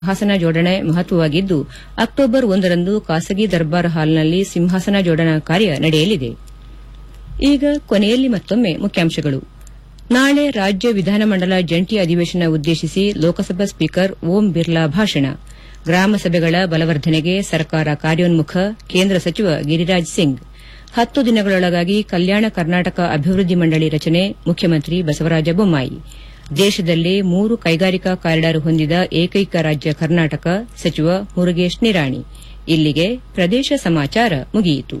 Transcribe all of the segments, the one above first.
ಸಿಂಹಾಸನ ಜೋಡಣೆ ಮಹತ್ವವಾಗಿದ್ದು ಅಕ್ಟೋಬರ್ ಒಂದರಂದು ಖಾಸಗಿ ದರ್ಬಾರ್ ಹಾಲ್ನಲ್ಲಿ ಸಿಂಹಾಸನ ಜೋಡಣಾ ಕಾರ್ಯ ನಡೆಯಲಿದೆ ಈಗ ಕೊನೆಯಲ್ಲಿ ಮತ್ತೊಮ್ಮೆ ಮುಖ್ಯಾಂಶಗಳು ನಾಳೆ ರಾಜ್ಯ ವಿಧಾನಮಂಡಲ ಜಂಟಿ ಅಧಿವೇಶನ ಉದ್ದೇಶಿಸಿ ಲೋಕಸಭಾ ಸ್ಪೀಕರ್ ಓಂ ಬಿರ್ಲಾ ಭಾಷಣ ಗ್ರಾಮ ಸಭೆಗಳ ಬಲವರ್ಧನೆಗೆ ಸರ್ಕಾರ ಕಾರ್ಯೋನ್ಮುಖ ಕೇಂದ್ರ ಸಚಿವ ಗಿರಿರಾಜ್ ಸಿಂಗ್ ಹತ್ತು ದಿನಗಳೊಳಗಾಗಿ ಕಲ್ಯಾಣ ಕರ್ನಾಟಕ ಅಭಿವೃದ್ಧಿ ಮಂಡಳಿ ರಚನೆ ಮುಖ್ಯಮಂತ್ರಿ ಬಸವರಾಜ ಬೊಮ್ಮಾಯಿ ದೇಶದಲ್ಲೇ ಮೂರು ಕೈಗಾರಿಕಾ ಕಾರಿಡಾರ್ ಹೊಂದಿದ ಏಕೈಕ ರಾಜ್ಯ ಕರ್ನಾಟಕ ಸಚಿವ ಮುರುಗೇಶ್ ನಿರಾಣಿ ಇಲ್ಲಿಗೆ ಪ್ರದೇಶ ಸಮಾಚಾರ ಮುಗಿಯಿತು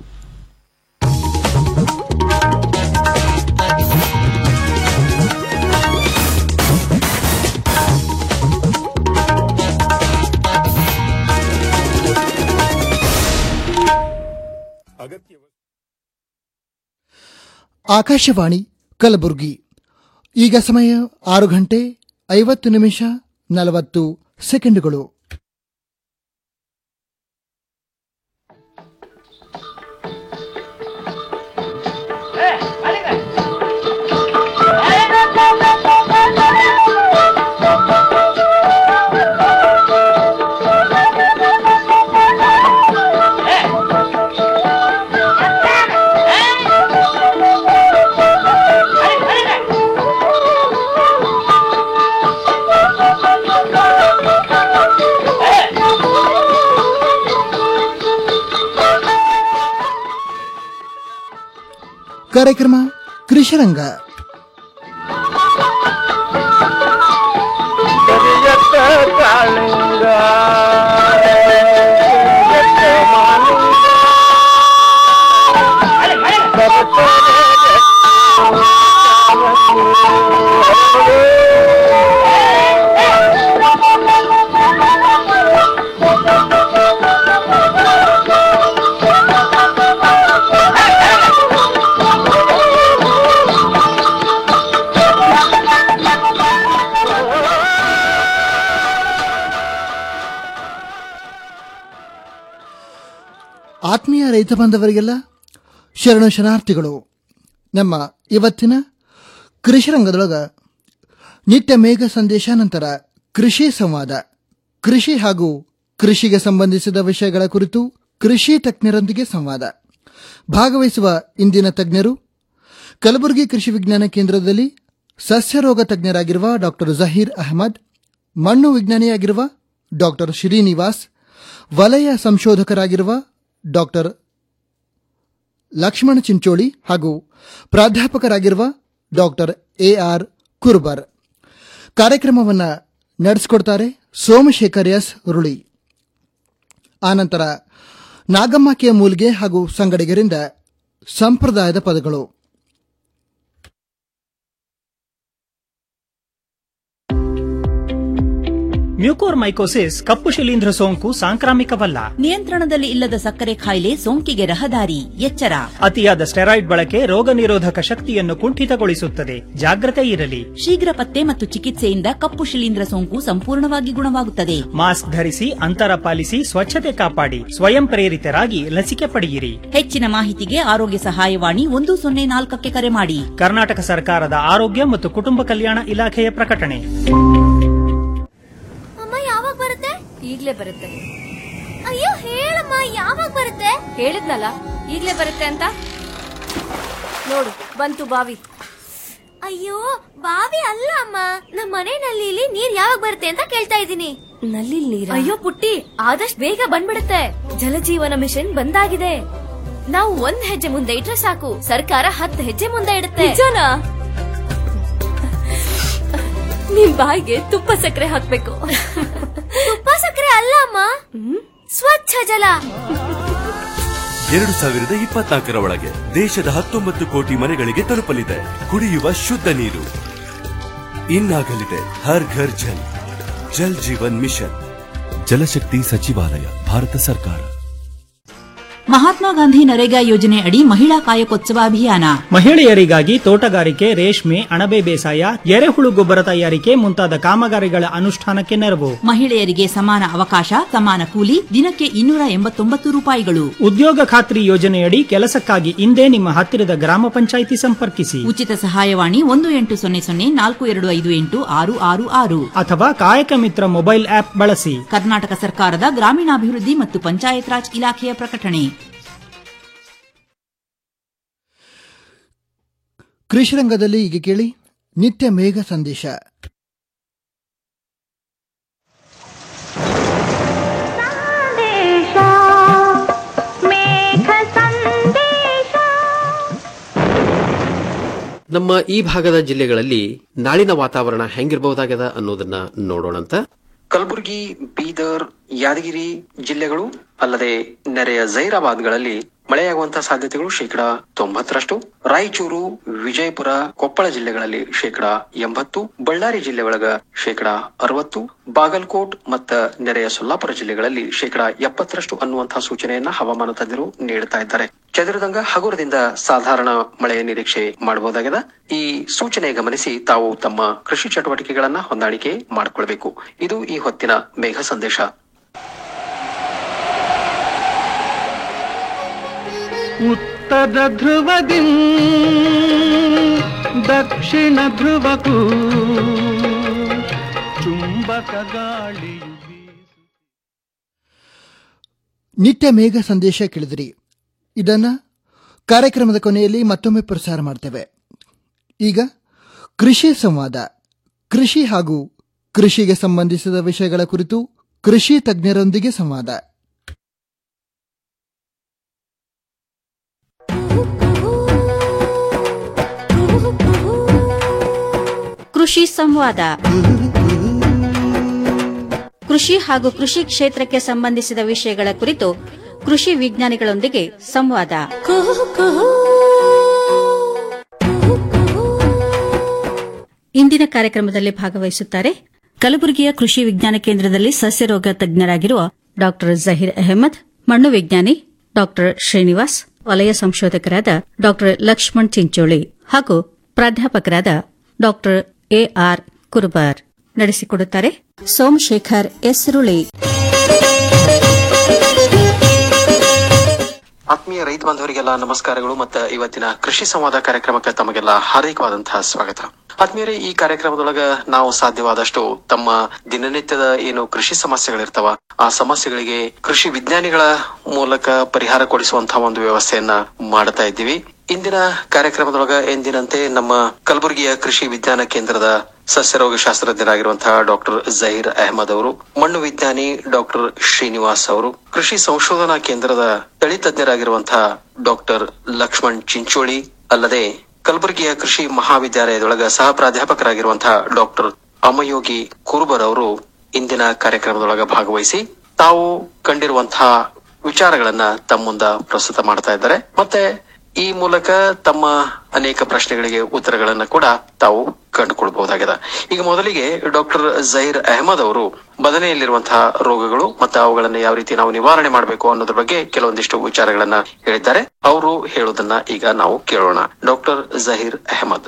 ಆಕಾಶವಾಣಿ ಕಲಬುರಗಿ ಈಗ ಸಮಯ ಆರು ಗಂಟೆ ಐವತ್ತು ನಿಮಿಷ ನಲವತ್ತು ಸೆಕೆಂಡುಗಳು ಕಾರ್ಯಕ್ರಮ ಕೃಷಿರಂಗ ಕರಿಯತ್ತ ಕಾಳಿಂಗ ಕರಿಯತ್ತ ಮಾಲಿಂಗ ಬರ್ತದೆ ಆತ್ಮೀಯ ರೈತ ಬಾಂಧವರಿಗೆಲ್ಲ ಶರಣ ಶರಣಾರ್ಥಿಗಳು ನಮ್ಮ ಇವತ್ತಿನ ಕೃಷಿರಂಗದೊಳಗ ನಿತ್ಯ ಮೇಘ ಸಂದೇಶ ನಂತರ ಕೃಷಿ ಸಂವಾದ ಕೃಷಿ ಹಾಗೂ ಕೃಷಿಗೆ ಸಂಬಂಧಿಸಿದ ವಿಷಯಗಳ ಕುರಿತು ಕೃಷಿ ತಜ್ಞರೊಂದಿಗೆ ಸಂವಾದ ಭಾಗವಹಿಸುವ ಇಂದಿನ ತಜ್ಞರು ಕಲಬುರಗಿ ಕೃಷಿ ವಿಜ್ಞಾನ ಕೇಂದ್ರದಲ್ಲಿ ಸಸ್ಯರೋಗ ತಜ್ಞರಾಗಿರುವ ಡಾಕ್ಟರ್ ಜಹೀರ್ ಅಹಮದ್ ಮಣ್ಣು ವಿಜ್ಞಾನಿಯಾಗಿರುವ ಡಾಕ್ಟರ್ ಶ್ರೀನಿವಾಸ್ ವಲಯ ಸಂಶೋಧಕರಾಗಿರುವ ಡಾಕ್ಟರ್ ಲಕ್ಷ್ಮಣ ಚಿಂಚೋಳಿ ಹಾಗೂ ಪ್ರಾಧ್ಯಾಪಕರಾಗಿರುವ ಡಾಕ್ಟರ್ ಎ ಆರ್ ಕುರ್ಬರ್ ಕಾರ್ಯಕ್ರಮವನ್ನು ನಡೆಸಿಕೊಡ್ತಾರೆ ಸೋಮಶೇಖರ್ ಎಸ್ ರುಳಿ ಆನಂತರ ನಾಗಮ್ಮ ಕೆ ಮೂಲ್ಗೆ ಹಾಗೂ ಸಂಗಡಿಗರಿಂದ ಸಂಪ್ರದಾಯದ ಪದಗಳು ಮ್ಯೂಕೋರ್ಮೈಕೋಸಿಸ್ ಕಪ್ಪು ಶಿಲೀಂಧ್ರ ಸೋಂಕು ಸಾಂಕ್ರಾಮಿಕವಲ್ಲ ನಿಯಂತ್ರಣದಲ್ಲಿ ಇಲ್ಲದ ಸಕ್ಕರೆ ಕಾಯಿಲೆ ಸೋಂಕಿಗೆ ರಹದಾರಿ ಎಚ್ಚರ ಅತಿಯಾದ ಸ್ಟೆರಾಯ್ಡ್ ಬಳಕೆ ರೋಗ ನಿರೋಧಕ ಶಕ್ತಿಯನ್ನು ಕುಂಠಿತಗೊಳಿಸುತ್ತದೆ ಜಾಗ್ರತೆ ಇರಲಿ ಶೀಘ್ರ ಪತ್ತೆ ಮತ್ತು ಚಿಕಿತ್ಸೆಯಿಂದ ಕಪ್ಪು ಶಿಲೀಂಧ್ರ ಸೋಂಕು ಸಂಪೂರ್ಣವಾಗಿ ಗುಣವಾಗುತ್ತದೆ ಮಾಸ್ಕ್ ಧರಿಸಿ ಅಂತರ ಪಾಲಿಸಿ ಸ್ವಚ್ಛತೆ ಕಾಪಾಡಿ ಸ್ವಯಂ ಪ್ರೇರಿತರಾಗಿ ಲಸಿಕೆ ಪಡೆಯಿರಿ ಹೆಚ್ಚಿನ ಮಾಹಿತಿಗೆ ಆರೋಗ್ಯ ಸಹಾಯವಾಣಿ ಒಂದು ಸೊನ್ನೆ ನಾಲ್ಕಕ್ಕೆ ಕರೆ ಮಾಡಿ ಕರ್ನಾಟಕ ಸರ್ಕಾರದ ಆರೋಗ್ಯ ಮತ್ತು ಕುಟುಂಬ ಕಲ್ಯಾಣ ಇಲಾಖೆಯ ಪ್ರಕಟಣೆ ಅಮ್ಮ ಯಾವಾಗ ಬರುತ್ತೆ ಈಗ್ಲೇ ಬರುತ್ತೆ ಅಯ್ಯೋ ಹೇಳಮ್ಮ ಯಾವಾಗ ಬರುತ್ತೆ ಹೇಳಿದ್ನಲ್ಲ ಈಗ್ಲೇ ಬರುತ್ತೆ ಅಂತ ನೋಡು ಬಂತು ಬಾವಿ ಅಯ್ಯೋ ಬಾವಿ ಅಲ್ಲ ಅಮ್ಮ ನಮ್ಮ ಮನೆ ನಲ್ಲಿಲಿ ನೀರ್ ಯಾವಾಗ ಬರುತ್ತೆ ಅಂತ ಕೇಳ್ತಾ ಇದ್ದೀನಿ ನಲ್ಲಿ ನೀರ್ ಅಯ್ಯೋ ಪುಟ್ಟಿ ಆದಷ್ಟು ಬೇಗ ಬಂದ್ಬಿಡುತ್ತೆ ಜಲಜೀವನ ಮಿಷನ್ ಬಂದಾಗಿದೆ ನಾವು ಒಂದ್ ಹೆಜ್ಜೆ ಮುಂದೆ ಇಟ್ರೆ ಸಾಕು ಸರ್ಕಾರ ಹತ್ತು ಹೆಜ್ಜೆ ಮುಂದೆ ಇಡುತ್ತೆ ನಿಜನಾ ನಿಮ್ ಬಾಯಿಗೆ ತುಪ್ಪ ಸಕ್ಕರೆ ಹಾಕ್ಬೇಕು ತುಪ್ಪ ಸಕ್ಕರೆ ಅಲ್ಲ ಅಮ್ಮ ಸ್ವಚ್ಛ ಜಲ ಎರಡು ಸಾವಿರದ ಇಪ್ಪತ್ನಾಲ್ಕರ ಒಳಗೆ ದೇಶದ ಹತ್ತೊಂಬತ್ತು ಕೋಟಿ ಮನೆಗಳಿಗೆ ತಲುಪಲಿದೆ ಕುಡಿಯುವ ಶುದ್ಧ ನೀರು ಇನ್ನಾಗಲಿದೆ ಹರ್ ಘರ್ ಜಲ್ ಜಲ್ ಜೀವನ್ ಮಿಷನ್ ಜಲಶಕ್ತಿ ಸಚಿವಾಲಯ ಭಾರತ ಸರ್ಕಾರ ಮಹಾತ್ಮ ಗಾಂಧಿ ನರೇಗಾ ಯೋಜನೆ ಅಡಿ ಮಹಿಳಾ ಕಾಯಕೋತ್ಸವ ಅಭಿಯಾನ ಮಹಿಳೆಯರಿಗಾಗಿ ತೋಟಗಾರಿಕೆ ರೇಷ್ಮೆ ಅಣಬೆ ಬೇಸಾಯ ಎರೆಹುಳು ಗೊಬ್ಬರ ತಯಾರಿಕೆ ಮುಂತಾದ ಕಾಮಗಾರಿಗಳ ಅನುಷ್ಠಾನಕ್ಕೆ ನೆರವು ಮಹಿಳೆಯರಿಗೆ ಸಮಾನ ಅವಕಾಶ ಸಮಾನ ಕೂಲಿ ದಿನಕ್ಕೆ ಇನ್ನೂರ ಎಂಬತ್ತೊಂಬತ್ತು ರೂಪಾಯಿಗಳು ಉದ್ಯೋಗ ಖಾತ್ರಿ ಯೋಜನೆಯಡಿ ಕೆಲಸಕ್ಕಾಗಿ ಇಂದೇ ನಿಮ್ಮ ಹತ್ತಿರದ ಗ್ರಾಮ ಪಂಚಾಯಿತಿ ಸಂಪರ್ಕಿಸಿ ಉಚಿತ ಸಹಾಯವಾಣಿ ಒಂದು ಎಂಟು ಸೊನ್ನೆ ಸೊನ್ನೆ ನಾಲ್ಕು ಎರಡು ಐದು ಎಂಟು ಆರು ಆರು ಆರು ಅಥವಾ ಕಾಯಕ ಮಿತ್ರ ಮೊಬೈಲ್ ಆಪ್ ಬಳಸಿ ಕರ್ನಾಟಕ ಸರ್ಕಾರದ ಗ್ರಾಮೀಣಾಭಿವೃದ್ಧಿ ಮತ್ತು ಪಂಚಾಯತ್ ರಾಜ್ ಇಲಾಖೆಯ ಪ್ರಕಟಣೆ ಕೃಷಿ ರಂಗದಲ್ಲಿ ಈಗ ಕೇಳಿ ನಿತ್ಯ ಮೇಘ ಸಂದೇಶ ನಮ್ಮ ಈ ಭಾಗದ ಜಿಲ್ಲೆಗಳಲ್ಲಿ ನಾಳಿನ ವಾತಾವರಣ ಹೆಂಗಿರಬಹುದಾಗದ ಅನ್ನೋದನ್ನ ನೋಡೋಣಂತ ಕಲಬುರಗಿ ಬೀದರ್ ಯಾದಗಿರಿ ಜಿಲ್ಲೆಗಳು ಅಲ್ಲದೆ ನೆರೆಯ ಜೈರಾಬಾದ್ಗಳಲ್ಲಿ ಮಳೆಯಾಗುವಂತಹ ಸಾಧ್ಯತೆಗಳು ಶೇಕಡಾ ತೊಂಬತ್ತರಷ್ಟು ರಾಯಚೂರು ವಿಜಯಪುರ ಕೊಪ್ಪಳ ಜಿಲ್ಲೆಗಳಲ್ಲಿ ಶೇಕಡಾ ಎಂಬತ್ತು ಬಳ್ಳಾರಿ ಜಿಲ್ಲೆ ಒಳಗ ಶೇಕಡಾ ಅರವತ್ತು ಬಾಗಲಕೋಟ್ ಮತ್ತ ನೆರೆಯ ಸೊಲ್ಲಾಪುರ ಜಿಲ್ಲೆಗಳಲ್ಲಿ ಶೇಕಡಾ ಎಪ್ಪತ್ತರಷ್ಟು ಅನ್ನುವಂತಹ ಸೂಚನೆಯನ್ನ ಹವಾಮಾನ ತಜ್ಞರು ನೀಡುತ್ತಾ ಇದ್ದಾರೆ ಚದುರದಂಗ ಹಗುರದಿಂದ ಸಾಧಾರಣ ಮಳೆಯ ನಿರೀಕ್ಷೆ ಮಾಡಬಹುದಾಗಿದೆ ಈ ಸೂಚನೆ ಗಮನಿಸಿ ತಾವು ತಮ್ಮ ಕೃಷಿ ಚಟುವಟಿಕೆಗಳನ್ನ ಹೊಂದಾಣಿಕೆ ಮಾಡಿಕೊಳ್ಬೇಕು ಇದು ಈ ಹೊತ್ತಿನ ಮೇಘ ಸಂದೇಶ ಉತ್ತರ ಧ್ರುವದಿ ದಕ್ಷಿಣ ಧ್ರುವಕ್ಕೂ ಚುಂಬಕ ಗಾಳಿಯು ಬೀಸು ನಿತ್ಯ ಮೇಘ ಸಂದೇಶ ಕೇಳಿದಿರಿ ಇದನ್ನ ಕಾರ್ಯಕ್ರಮದ ಕೊನೆಯಲ್ಲಿ ಮತ್ತೊಮ್ಮೆ ಪ್ರಸಾರ ಮಾಡ್ತೇವೆ ಈಗ ಕೃಷಿ ಸಂವಾದ ಕೃಷಿ ಹಾಗೂ ಕೃಷಿಗೆ ಸಂಬಂಧಿಸಿದ ವಿಷಯಗಳ ಕುರಿತು ಕೃಷಿ ತಜ್ಞರೊಂದಿಗೆ ಸಂವಾದ ಕೃಷಿ ಸಂವಾದ ಕೃಷಿ ಹಾಗೂ ಕೃಷಿ ಕ್ಷೇತ್ರಕ್ಕೆ ಸಂಬಂಧಿಸಿದ ವಿಷಯಗಳ ಕುರಿತು ಕೃಷಿ ವಿಜ್ಞಾನಿಗಳೊಂದಿಗೆ ಸಂವಾದ ಇಂದಿನ ಕಾರ್ಯಕ್ರಮದಲ್ಲಿ ಭಾಗವಹಿಸುತ್ತಾರೆ ಕಲಬುರಗಿಯ ಕೃಷಿ ವಿಜ್ಞಾನ ಕೇಂದ್ರದಲ್ಲಿ ಸಸ್ಯರೋಗ ತಜ್ಞರಾಗಿರುವ ಡಾಕ್ಟರ್ ಜಹೀರ್ ಅಹಮದ್ ಮಣ್ಣು ವಿಜ್ಞಾನಿ ಡಾಕ್ಟರ್ ಶ್ರೀನಿವಾಸ್ ವಲಯ ಸಂಶೋಧಕರಾದ ಡಾಕ್ಟರ್ ಲಕ್ಷ್ಮಣ್ ಚಿಂಚೋಳಿ ಹಾಗೂ ಪ್ರಾಧ್ಯಾಪಕರಾದ ಡಾಕ್ಟರ್ ಎಆರ್ ಕುರ್ಬಾರ್ ನಡೆಸಿಕೊಡುತ್ತಾರೆ ಸೋಮಶೇಖರ್ ಎಸ್ರುಳಿ ಆತ್ಮೀಯ ರೈತ ಬಾಂಧವರಿಗೆಲ್ಲ ನಮಸ್ಕಾರಗಳು ಮತ್ತು ಇವತ್ತಿನ ಕೃಷಿ ಸಂವಾದ ಕಾರ್ಯಕ್ರಮಕ್ಕೆ ತಮಗೆಲ್ಲ ಹಾರ್ದಿಕವಾದಂತಹ ಸ್ವಾಗತ ಆತ್ಮೀಯರೇ ಈ ಕಾರ್ಯಕ್ರಮದೊಳಗ ನಾವು ಸಾಧ್ಯವಾದಷ್ಟು ತಮ್ಮ ದಿನನಿತ್ಯದ ಏನು ಕೃಷಿ ಸಮಸ್ಯೆಗಳಿರ್ತಾವ ಆ ಸಮಸ್ಯೆಗಳಿಗೆ ಕೃಷಿ ವಿಜ್ಞಾನಿಗಳ ಮೂಲಕ ಪರಿಹಾರ ಕೊಡಿಸುವಂತಹ ಒಂದು ವ್ಯವಸ್ಥೆಯನ್ನ ಮಾಡ್ತಾ ಇದ್ದೀವಿ ಇಂದಿನ ಕಾರ್ಯಕ್ರಮದೊಳಗ ಎಂದಿನಂತೆ ನಮ್ಮ ಕಲಬುರಗಿಯ ಕೃಷಿ ವಿಜ್ಞಾನ ಕೇಂದ್ರದ ಸಸ್ಯರೋಗ ಶಾಸ್ತ್ರಜ್ಞರಾಗಿರುವಂತಹ ಡಾಕ್ಟರ್ ಜಹೀರ್ ಅಹಮದ್ ಅವರು ಮಣ್ಣು ವಿಜ್ಞಾನಿ ಡಾಕ್ಟರ್ ಶ್ರೀನಿವಾಸ್ ಅವರು ಕೃಷಿ ಸಂಶೋಧನಾ ಕೇಂದ್ರದ ತಳಿ ತಜ್ಞರಾಗಿರುವಂತಹ ಡಾಕ್ಟರ್ ಲಕ್ಷ್ಮಣ್ ಚಿಂಚೋಳಿ ಅಲ್ಲದೆ ಕಲಬುರಗಿಯ ಕೃಷಿ ಮಹಾವಿದ್ಯಾಲಯದೊಳಗ ಸಹ ಪ್ರಾಧ್ಯಾಪಕರಾಗಿರುವಂತಹ ಡಾಕ್ಟರ್ ಅಮಯೋಗಿ ಕುರುಬರ್ ಅವರು ಇಂದಿನ ಕಾರ್ಯಕ್ರಮದೊಳಗ ಭಾಗವಹಿಸಿ ತಾವು ಕಂಡಿರುವಂತಹ ವಿಚಾರಗಳನ್ನ ತಮ್ಮ ಮುಂದ ಪ್ರಸ್ತುತ ಮಾಡ್ತಾ ಇದ್ದಾರೆ ಮತ್ತೆ ಈ ಮೂಲಕ ತಮ್ಮ ಅನೇಕ ಪ್ರಶ್ನೆಗಳಿಗೆ ಉತ್ತರಗಳನ್ನ ಕೂಡ ತಾವು ಕಂಡುಕೊಳ್ಬಹುದಾಗಿದೆ ಈಗ ಮೊದಲಿಗೆ ಡಾಕ್ಟರ್ ಜಹೀರ್ ಅಹಮದ್ ಅವರು ಬದನೆಯಲ್ಲಿರುವಂತಹ ರೋಗಗಳು ಮತ್ತು ಅವುಗಳನ್ನ ಯಾವ ರೀತಿ ನಾವು ನಿವಾರಣೆ ಮಾಡಬೇಕು ಅನ್ನೋದ್ರ ಬಗ್ಗೆ ಕೆಲವೊಂದಿಷ್ಟು ವಿಚಾರಗಳನ್ನ ಹೇಳಿದ್ದಾರೆ ಅವರು ಹೇಳೋದನ್ನ ಈಗ ನಾವು ಕೇಳೋಣ ಡಾಕ್ಟರ್ ಜಹೀರ್ ಅಹಮದ್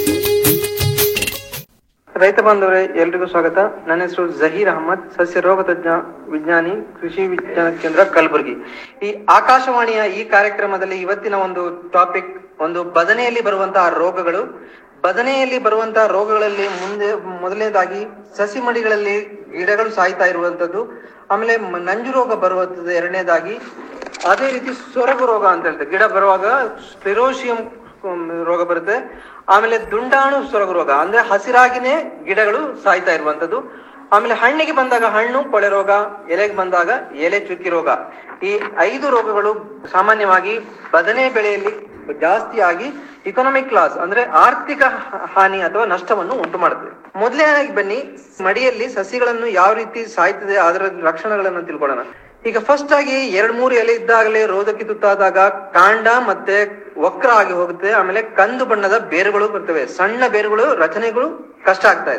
ರೈತ ಬಾಂಧವರೇ ಎಲ್ರಿಗೂ ಸ್ವಾಗತ ನನ್ನ ಹೆಸರು ಜಹೀರ್ ಅಹಮದ್ ಸಸ್ಯ ರೋಗ ತಜ್ಞ ವಿಜ್ಞಾನಿ ಕೃಷಿ ವಿಜ್ಞಾನ ಕೇಂದ್ರ ಕಲಬುರಗಿ ಈ ಆಕಾಶವಾಣಿಯ ಈ ಕಾರ್ಯಕ್ರಮದಲ್ಲಿ ಇವತ್ತಿನ ಒಂದು ಟಾಪಿಕ್ ಒಂದು ಬದನೆಯಲ್ಲಿ ಬರುವಂತಹ ರೋಗಗಳು ಬದನೆಯಲ್ಲಿ ಬರುವಂತಹ ರೋಗಗಳಲ್ಲಿ ಮುಂದೆ ಮೊದಲನೇದಾಗಿ ಸಸಿ ಮಡಿಗಳಲ್ಲಿ ಗಿಡಗಳು ಸಾಯ್ತಾ ಇರುವಂತದ್ದು ಆಮೇಲೆ ಮ- ನಂಜು ರೋಗ ಬರುವಂತದ್ದು ಎರಡನೇದಾಗಿ ಅದೇ ರೀತಿ ಸೊರಗು ರೋಗ ಅಂತ ಹೇಳ್ತಾರೆ ಗಿಡ ಬರುವಾಗ ಸ್ಪಿರೋಶಿಯಂ ರೋಗ ಬರುತ್ತೆ ಆಮೇಲೆ ದುಂಡಾಣು ಸೊರಗು ರೋಗ ಅಂದ್ರೆ ಹಸಿರಾಗಿನೇ ಗಿಡಗಳು ಸಾಯ್ತಾ ಇರುವಂತದ್ದು ಆಮೇಲೆ ಹಣ್ಣಿಗೆ ಬಂದಾಗ ಹಣ್ಣು ಕೊಳೆ ರೋಗ ಎಲೆಗೆ ಬಂದಾಗ ಎಲೆ ಚುಕ್ಕಿ ರೋಗ ಈ ಐದು ರೋಗಗಳು ಸಾಮಾನ್ಯವಾಗಿ ಬದನೆ ಬೆಳೆಯಲ್ಲಿ ಜಾಸ್ತಿ ಆಗಿ ಇಕನಾಮಿಕ್ ಲಾಸ್ ಅಂದ್ರೆ ಆರ್ಥಿಕ ಹ- ಹಾನಿ ಅಥವಾ ನಷ್ಟವನ್ನು ಉಂಟು ಮಾಡುತ್ತದೆ ಮೊದಲನೇದಾಗಿ ಬನ್ನಿ ಮಡಿಯಲ್ಲಿ ಸಸಿಗಳನ್ನು ಯಾವ ರೀತಿ ಸಾಯ್ತದೆ ಅದರ ಲಕ್ಷಣಗಳನ್ನು ತಿಳ್ಕೊಳ್ಳೋಣ ಈಗ ಫಸ್ಟ್ ಆಗಿ ಎರಡ್ ಮೂರು ಎಲೆ ಇದ್ದಾಗಲೇ ರೋಗಕ್ಕೆ ತುತ್ತಾದಾಗ ಕಾಂಡ ಮತ್ತೆ ವಕ್ರ ಆಗಿ ಹೋಗುತ್ತೆ ಆಮೇಲೆ ಕಂದು ಬಣ್ಣದ ಬೇರುಗಳು ಬರ್ತವೆ ಸಣ್ಣ ಬೇರುಗಳು ರಚನೆಗಳು ಕಷ್ಟ ಆಗ್ತಾ ಇದೆ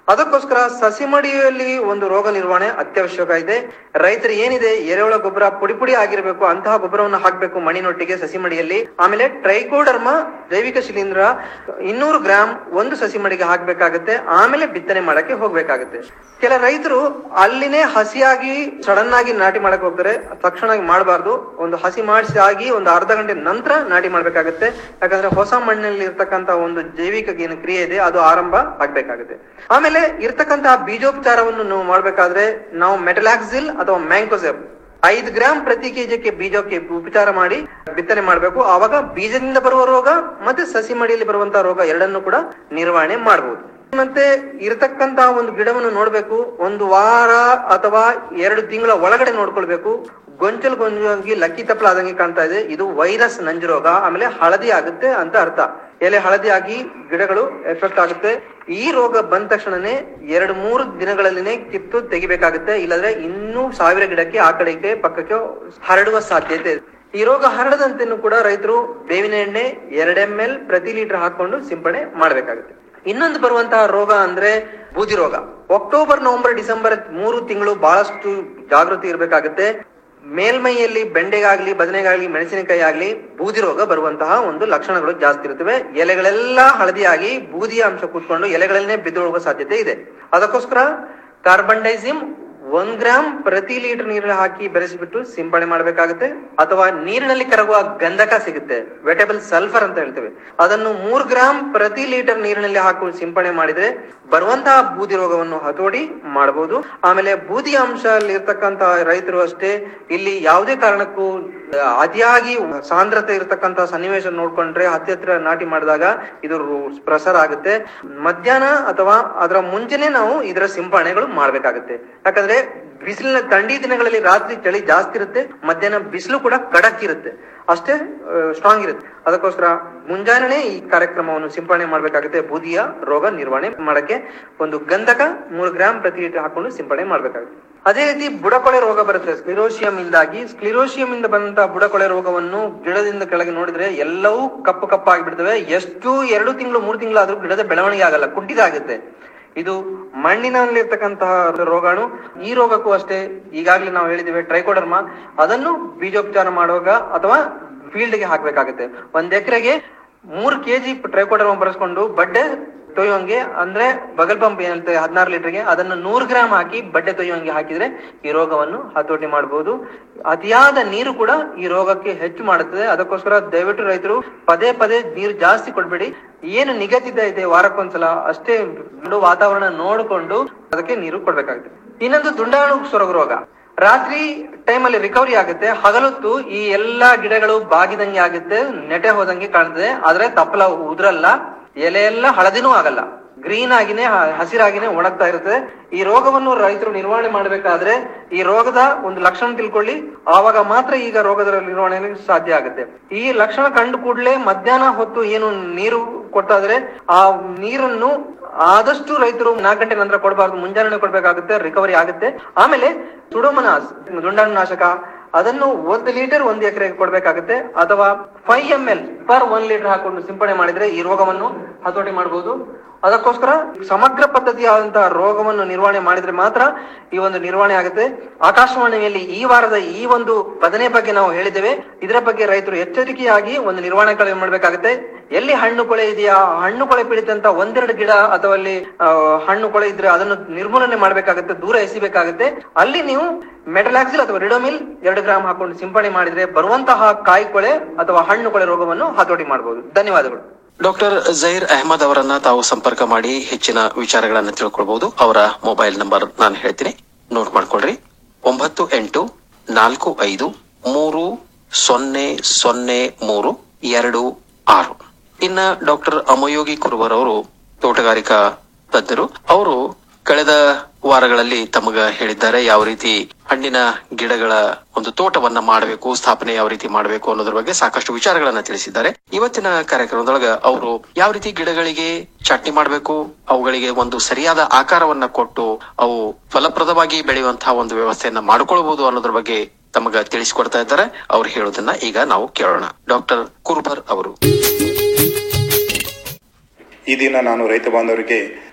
ಅದಕ್ಕೋಸ್ಕರ ಸಸಿ ಮಡಿಯಲ್ಲಿ ಒಂದು ರೋಗ ನಿರ್ವಹಣೆ ಅತ್ಯವಶ್ಯಕ ಇದೆ ರೈತರು ಏನಿದೆ ಎರೆಹುಳ ಗೊಬ್ಬರ ಪುಡಿ ಪುಡಿ ಆಗಿರಬೇಕು ಅಂತಹ ಗೊಬ್ಬರವನ್ನು ಹಾಕಬೇಕು ಮಣ್ಣಿನೊಟ್ಟಿಗೆ ಸಸಿ ಮಡಿಯಲ್ಲಿ ಆಮೇಲೆ ಟ್ರೈಕೋಡರ್ಮ ಜೈವಿಕ ಶಿಲೀಂಧ್ರ ಇನ್ನೂರು ಗ್ರಾಂ ಒಂದು ಸಸಿ ಮಡಿಗೆ ಹಾಕ್ಬೇಕಾಗತ್ತೆ ಆಮೇಲೆ ಬಿತ್ತನೆ ಮಾಡಕ್ಕೆ ಹೋಗ್ಬೇಕಾಗತ್ತೆ ಕೆಲ ರೈತರು ಅಲ್ಲಿನೇ ಹಸಿಯಾಗಿ ಸಡನ್ ಆಗಿ ನಾಟಿ ಮಾಡಕ್ ಹೋಗ್ತಾರೆ ತಕ್ಷಣ ಮಾಡಬಾರ್ದು ಒಂದು ಹಸಿ ಮಾಡಿಸಿ ಆಗಿ ಒಂದು ಅರ್ಧ ಗಂಟೆ ನಂತರ ನಾಟಿ ಮಾಡ್ಬೇಕಾಗತ್ತೆ ಯಾಕಂದ್ರೆ ಹೊಸ ಮಣ್ಣಿನಲ್ಲಿ ಇರ್ತಕ್ಕಂತ ಒಂದು ಜೈವಿಕ ಏನು ಕ್ರಿಯೆ ಇದೆ ಅದು ಆರಂಭ ಆಗ್ಬೇಕಾಗುತ್ತೆ ಆಮೇಲೆ ಇರ್ತಕ್ಕಂತಹ ಬೀಜೋಪಚಾರವನ್ನು ನಾವು ಮಾಡ್ಬೇಕಾದ್ರೆ ನಾವು ಮೆಟಲಾಕ್ಸಿಲ್ ಅಥವಾ ಮ್ಯಾಂಕೋಸೆಪ್ ಐದು ಗ್ರಾಂ ಪ್ರತಿ ಕೆಜಿಗೆ ಬೀಜಕ್ಕೆ ಉಪಚಾರ ಮಾಡಿ ಬಿತ್ತನೆ ಮಾಡಬೇಕು ಆವಾಗ ಬೀಜದಿಂದ ಬರುವ ರೋಗ ಮತ್ತೆ ಸಸಿ ಮಡಿಯಲ್ಲಿ ಬರುವಂತಹ ರೋಗ ಎರಡನ್ನು ಕೂಡ ನಿರ್ವಹಣೆ ಮಾಡಬಹುದು ಮತ್ತೆ ಇರತಕ್ಕಂತಹ ಒಂದು ಗಿಡವನ್ನು ನೋಡ್ಬೇಕು ಒಂದು ವಾರ ಅಥವಾ ಎರಡು ತಿಂಗಳ ಒಳಗಡೆ ನೋಡ್ಕೊಳ್ಬೇಕು ಗೊಂಚಲು ಗೊಂಚಲಾಗಿ ಲಕ್ಕಿ ತಪ್ಪಲ ಆದಂಗೆ ಕಾಣ್ತಾ ಇದೆ ಇದು ವೈರಸ್ ನಂಜು ರೋಗ ಆಮೇಲೆ ಹಳದಿ ಆಗುತ್ತೆ ಅಂತ ಅರ್ಥ ಎಲೆ ಹಳದಿ ಆಗಿ ಗಿಡಗಳು ಎಫೆಕ್ಟ್ ಆಗುತ್ತೆ ಈ ರೋಗ ಬಂದ ತಕ್ಷಣನೇ ಎರಡು ಮೂರು ದಿನಗಳಲ್ಲಿನೇ ಕಿತ್ತು ತೆಗಿಬೇಕಾಗುತ್ತೆ ಇಲ್ಲದ್ರೆ ಇನ್ನೂ ಸಾವಿರ ಗಿಡಕ್ಕೆ ಆ ಕಡೆಗೆ ಪಕ್ಕಕ್ಕೆ ಹರಡುವ ಸಾಧ್ಯತೆ ಇದೆ ಈ ರೋಗ ಹರಡದಂತೆನೂ ಕೂಡ ರೈತರು ಬೇವಿನ ಎಣ್ಣೆ ಎರಡ್ ಎಂ ಎಲ್ ಪ್ರತಿ ಲೀಟರ್ ಹಾಕೊಂಡು ಸಿಂಪಡಣೆ ಮಾಡ್ಬೇಕಾಗುತ್ತೆ ಇನ್ನೊಂದು ಬರುವಂತಹ ರೋಗ ಅಂದ್ರೆ ಬೂದಿ ರೋಗ ಅಕ್ಟೋಬರ್ ನವೆಂಬರ್ ಡಿಸೆಂಬರ್ ಮೂರು ತಿಂಗಳು ಬಹಳಷ್ಟು ಜಾಗೃತಿ ಇರಬೇಕಾಗುತ್ತೆ ಮೇಲ್ಮೈಯಲ್ಲಿ ಬೆಂಡೆಗಾಗ್ಲಿ ಬದನೆಗಾಗ್ಲಿ ಮೆಣಸಿನಕಾಯಿ ಆಗ್ಲಿ ಬೂದಿ ರೋಗ ಬರುವಂತಹ ಒಂದು ಲಕ್ಷಣಗಳು ಜಾಸ್ತಿ ಇರುತ್ತವೆ ಎಲೆಗಳೆಲ್ಲ ಹಳದಿಯಾಗಿ ಬೂದಿಯ ಅಂಶ ಕೂತ್ಕೊಂಡು ಎಲೆಗಳನ್ನೇ ಬಿದ್ದು ಹೋಗುವ ಸಾಧ್ಯತೆ ಇದೆ ಅದಕ್ಕೋಸ್ಕರ ಕಾರ್ಬನ್ ಡೈಸಿಮ್ ಒಂದ್ ಗ್ರಾಮ್ ಪ್ರತಿ ಲೀಟರ್ ನೀರಲ್ಲಿ ಹಾಕಿ ಬೆರೆಸಿಬಿಟ್ಟು ಸಿಂಪಡಣೆ ಮಾಡಬೇಕಾಗುತ್ತೆ ಅಥವಾ ನೀರಿನಲ್ಲಿ ಕರಗುವ ಗಂಧಕ ಸಿಗುತ್ತೆ ವೆಟೇಬಲ್ ಸಲ್ಫರ್ ಅಂತ ಹೇಳ್ತೇವೆ ಅದನ್ನು ಮೂರ್ ಗ್ರಾಮ್ ಪ್ರತಿ ಲೀಟರ್ ನೀರಿನಲ್ಲಿ ಹಾಕಿ ಸಿಂಪಡಣೆ ಮಾಡಿದ್ರೆ ಬರುವಂತಹ ಬೂದಿ ರೋಗವನ್ನು ಹತೋಟಿ ಮಾಡಬಹುದು ಆಮೇಲೆ ಬೂದಿ ಅಂಶ ಇರ್ತಕ್ಕಂತಹ ರೈತರು ಅಷ್ಟೇ ಇಲ್ಲಿ ಯಾವುದೇ ಕಾರಣಕ್ಕೂ ಆ, ಅತಿಯಾಗಿ ಸಾಂದ್ರತೆ ಇರತಕ್ಕಂತಹ ಸನ್ನಿವೇಶ ನೋಡ್ಕೊಂಡ್ರೆ ಹತ್ತಿ ಹತ್ರ ನಾಟಿ ಮಾಡಿದಾಗ ಇದು ರು- ಪ್ರಸಾರ ಆಗುತ್ತೆ ಮಧ್ಯಾಹ್ನ ಅಥವಾ ಅದರ ಮುಂಚೆನೆ ನಾವು ಇದರ ಸಿಂಪಡಣೆಗಳು ಮಾಡ್ಬೇಕಾಗುತ್ತೆ ಯಾಕಂದ್ರೆ ಬಿಸಿಲಿನ ಥಂಡಿ ದಿನಗಳಲ್ಲಿ ರಾತ್ರಿ ಚಳಿ ಜಾಸ್ತಿ ಇರುತ್ತೆ ಮಧ್ಯಾಹ್ನ ಬಿಸಿಲು ಕೂಡ ಖಡಕ್ ಇರುತ್ತೆ ಅಷ್ಟೇ ಸ್ಟ್ರಾಂಗ್ ಇರುತ್ತೆ ಅದಕ್ಕೋಸ್ಕರ ಮುಂಜಾನೆ ಈ ಕಾರ್ಯಕ್ರಮವನ್ನು ಸಿಂಪಡಣೆ ಮಾಡ್ಬೇಕಾಗುತ್ತೆ ಬೂದಿಯ ರೋಗ ನಿರ್ವಹಣೆ ಮಾಡಕ್ಕೆ ಒಂದು ಗಂಧಕ ಮೂರು ಗ್ರಾಮ್ ಪ್ರತಿ ಲೀಟರ್ ಹಾಕೊಂಡು ಸಿಂಪಡಣೆ ಮಾಡ್ಬೇಕಾಗುತ್ತೆ ಅದೇ ರೀತಿ ಬುಡಕೊಳೆ ರೋಗ ಬರುತ್ತೆ ಸ್ಕ್ಲಿರೋಸಿಯಂ ಇಂದಾಗಿ ಸ್ಕ್ಲಿರೋಸಿಯಂ ಇಂದ ಬಂದಂತಹ ಬುಡಕೊಳೆ ರೋಗವನ್ನು ಗಿಡದಿಂದ ಕೆಳಗೆ ನೋಡಿದ್ರೆ ಎಲ್ಲವೂ ಕಪ್ಪು ಕಪ್ಪಾಗಿ ಬಿಡ್ತವೆ ಎಷ್ಟು ಎರಡು ತಿಂಗಳು ಮೂರು ತಿಂಗಳಾದ್ರೂ ಗಿಡದ ಬೆಳವಣಿಗೆ ಆಗಲ್ಲ ಕುಂಠಿತಾಗುತ್ತೆ ಇದು ಮಣ್ಣಿನಲ್ಲಿರ್ತಕ್ಕಂತಹ ರೋಗಾಣು ಈ ರೋಗಕ್ಕೂ ಅಷ್ಟೇ ಈಗಾಗಲೇ ನಾವು ಹೇಳಿದ್ದೇವೆ ಟ್ರೈಕೋಡರ್ಮ ಅದನ್ನು ಬೀಜೋಪಚಾರ ಮಾಡುವಾಗ ಅಥವಾ ಫೀಲ್ಡ್ ಗೆ ಹಾಕ್ಬೇಕಾಗುತ್ತೆ ಒಂದ್ ಎಕರೆಗೆ ಮೂರ್ ಕೆಜಿ ಟ್ರೈಕೋಡರ್ಮ ಬರೆಸ್ಕೊಂಡು ಬಡ್ಡೆ ತೊಯ್ಯುವಂಗೆ ಅಂದ್ರೆ ಬಗಲ್ ಪಂಪ್ ಏನಂತ ಹದಿನಾರು ಲೀಟರ್ಗೆ ಅದನ್ನು ನೂರು ಗ್ರಾಮ್ ಹಾಕಿ ಬಡ್ಡೆ ತೊಯ್ಯುವಂಗೆ ಹಾಕಿದ್ರೆ ಈ ರೋಗವನ್ನು ಹತೋಟಿ ಮಾಡಬಹುದು ಅತಿಯಾದ ನೀರು ಕೂಡ ಈ ರೋಗಕ್ಕೆ ಹೆಚ್ಚು ಮಾಡುತ್ತದೆ ಅದಕ್ಕೋಸ್ಕರ ದಯವಿಟ್ಟು ರೈತರು ಪದೇ ಪದೇ ನೀರು ಜಾಸ್ತಿ ಕೊಡ್ಬೇಡಿ ಏನು ನಿಗದಿತ ಇದೆ ವಾರಕ್ಕೊಂದ್ಸಲ ಅಷ್ಟೇ ಬಿಡು ವಾತಾವರಣ ನೋಡಿಕೊಂಡು ಅದಕ್ಕೆ ನೀರು ಕೊಡ್ಬೇಕಾಗುತ್ತೆ ಇನ್ನೊಂದು ದುಂಡಾಣು ಸೊರಗು ರೋಗ ರಾತ್ರಿ ಟೈಮ್ ಅಲ್ಲಿ ರಿಕವರಿ ಆಗುತ್ತೆ ಹಗಲೊತ್ತು ಈ ಎಲ್ಲಾ ಗಿಡಗಳು ಬಾಗಿದಂಗೆ ಆಗುತ್ತೆ ನೆಟೆ ಹೋದಂಗೆ ಕಾಣ್ತದೆ ಆದ್ರೆ ತಪ್ಪಲ ಉದ್ರಲ್ಲ ಎಲೆ ಎಲ್ಲ ಹಳದಿನೂ ಆಗಲ್ಲ ಗ್ರೀನ್ ಆಗಿನೇ ಹ- ಹಸಿರಾಗಿನೇ ಒಣಗ್ತಾ ಇರ್ತದೆ ಈ ರೋಗವನ್ನು ರೈತರು ನಿರ್ವಹಣೆ ಮಾಡಬೇಕಾದ್ರೆ ಈ ರೋಗದ ಒಂದು ಲಕ್ಷಣ ತಿಳ್ಕೊಳ್ಳಿ ಆವಾಗ ಮಾತ್ರ ಈಗ ರೋಗದ ನಿರ್ವಹಣೆ ಸಾಧ್ಯ ಆಗುತ್ತೆ ಈ ಲಕ್ಷಣ ಕಂಡು ಕೂಡಲೇ ಮಧ್ಯಾಹ್ನ ಹೊತ್ತು ಏನು ನೀರು ಕೊಡ್ತಾ ಇದ್ರೆ ಆ ನೀರನ್ನು ಆದಷ್ಟು ರೈತರು ನಾಲ್ಕು ಗಂಟೆ ನಂತರ ಕೊಡಬಾರ್ದು ಮುಂಜಾನೆ ಕೊಡ್ಬೇಕಾಗುತ್ತೆ ರಿಕವರಿ ಆಗುತ್ತೆ ಆಮೇಲೆ ಸುಡೋಮನಾಸ್ ದುಂಡಾಣು ನಾಶಕ ಅದನ್ನು ಒಂದು ಲೀಟರ್ ಒಂದು ಎಕರೆಗೆ ಕೊಡ್ಬೇಕಾಗುತ್ತೆ ಅಥವಾ five M L per one litre ಹಾಕೊಂಡು ಸಿಂಪಡಣೆ ಮಾಡಿದ್ರೆ ಈ ರೋಗವನ್ನು ಹತೋಟಿ ಮಾಡಬಹುದು ಅದಕ್ಕೋಸ್ಕರ ಸಮಗ್ರ ಪದ್ಧತಿಯಾದಂತಹ ರೋಗವನ್ನು ನಿರ್ವಹಣೆ ಮಾಡಿದ್ರೆ ಮಾತ್ರ ಈ ಒಂದು ನಿರ್ವಹಣೆ ಆಗುತ್ತೆ ಆಕಾಶವಾಣಿಯಲ್ಲಿ ಈ ವಾರದ ಈ ಒಂದು ಬದನೆ ಬಗ್ಗೆ ನಾವು ಹೇಳಿದ್ದೇವೆ ಇದರ ಬಗ್ಗೆ ರೈತರು ಎಚ್ಚರಿಕೆಯಾಗಿ ಒಂದು ನಿರ್ವಹಣೆ ಕಳೆ ಮಾಡಬೇಕಾಗುತ್ತೆ ಎಲ್ಲಿ ಹಣ್ಣು ಕೊಳೆ ಇದೆಯಾ ಹಣ್ಣು ಕೊಳೆ ಪೀಡಿತಂತ ಒಂದೆರಡು ಗಿಡ ಅಥವಾ ಅಲ್ಲಿ ಆ, ಹಣ್ಣು ಕೊಳೆ ಇದ್ರೆ ಅದನ್ನು ನಿರ್ಮೂಲನೆ ಮಾಡಬೇಕಾಗುತ್ತೆ ದೂರ ಎಸಿಬೇಕಾಗುತ್ತೆ ಅಲ್ಲಿ ನೀವು ಮೆಟಲಾಕ್ಸಿಲ್ ಅಥವಾ ರಿಡೋಮಿಲ್ ಎರಡು ಗ್ರಾಮ್ ಹಾಕೊಂಡು ಸಿಂಪಡಣೆ ಮಾಡಿದ್ರೆ ಬರುವಂತಹ ಕಾಯಿ ಕೊಳೆ ಅಥವಾ ಹಣ್ಣು ಕೊಳೆ ರೋಗವನ್ನು ಹತೋಟಿ ಮಾಡಬಹುದು ಧನ್ಯವಾದಗಳು ಡಾಕ್ಟರ್ ಜೈರ್ ಅಹಮದ್ ಅವರನ್ನ ತಾವು ಸಂಪರ್ಕ ಮಾಡಿ ಹೆಚ್ಚಿನ ವಿಚಾರಗಳನ್ನ ತಿಳ್ಕೊಳ್ಬಹುದು ಅವರ ಮೊಬೈಲ್ ನಂಬರ್ ನಾನು ಹೇಳ್ತೀನಿ ನೋಟ್ ಮಾಡ್ಕೊಳ್ರಿ ಒಂಬತ್ತು ಎಂಟು ನಾಲ್ಕು ಐದು ಮೂರು ಸೊನ್ನೆ ಸೊನ್ನೆ ಮೂರು ಎರಡು ಆರು ಇನ್ನ ಡಾಕ್ಟರ್ ಅಮಯೋಗಿ ಕುರುಬರ್ ಅವರು ತೋಟಗಾರಿಕಾ ತಜ್ಞರು ಅವರು ಕಳೆದ ವಾರಗಳಲ್ಲಿ ತಮಗ ಹೇಳಿದ್ದಾರೆ ಯಾವ ರೀತಿ ಹಣ್ಣಿನ ಗಿಡಗಳ ಒಂದು ತೋಟವನ್ನ ಮಾಡಬೇಕು ಸ್ಥಾಪನೆ ಯಾವ ರೀತಿ ಮಾಡಬೇಕು ಅನ್ನೋದ್ರ ಬಗ್ಗೆ ಸಾಕಷ್ಟು ವಿಚಾರಗಳನ್ನ ತಿಳಿಸಿದ್ದಾರೆ ಇವತ್ತಿನ ಕಾರ್ಯಕ್ರಮದೊಳಗ ಅವರು ಯಾವ ರೀತಿ ಗಿಡಗಳಿಗೆ ಚಟ್ನಿ ಮಾಡಬೇಕು ಅವುಗಳಿಗೆ ಒಂದು ಸರಿಯಾದ ಆಕಾರವನ್ನ ಕೊಟ್ಟು ಅವು ಫಲಪ್ರದವಾಗಿ ಬೆಳೆಯುವಂತಹ ಒಂದು ವ್ಯವಸ್ಥೆಯನ್ನ ಮಾಡ್ಕೊಳ್ಬಹುದು ಅನ್ನೋದ್ರ ಬಗ್ಗೆ ತಮಗ ತಿಳಿಸಿಕೊಡ್ತಾ ಇದ್ದಾರೆ ಅವ್ರು ಹೇಳೋದನ್ನ ಈಗ ನಾವು ಕೇಳೋಣ ಡಾಕ್ಟರ್ ಕುರ್ಬರ್ ಅವರು ಈ ದಿನ ನಾನು ರೈತ ಬಾಂಧವರಿಗೆ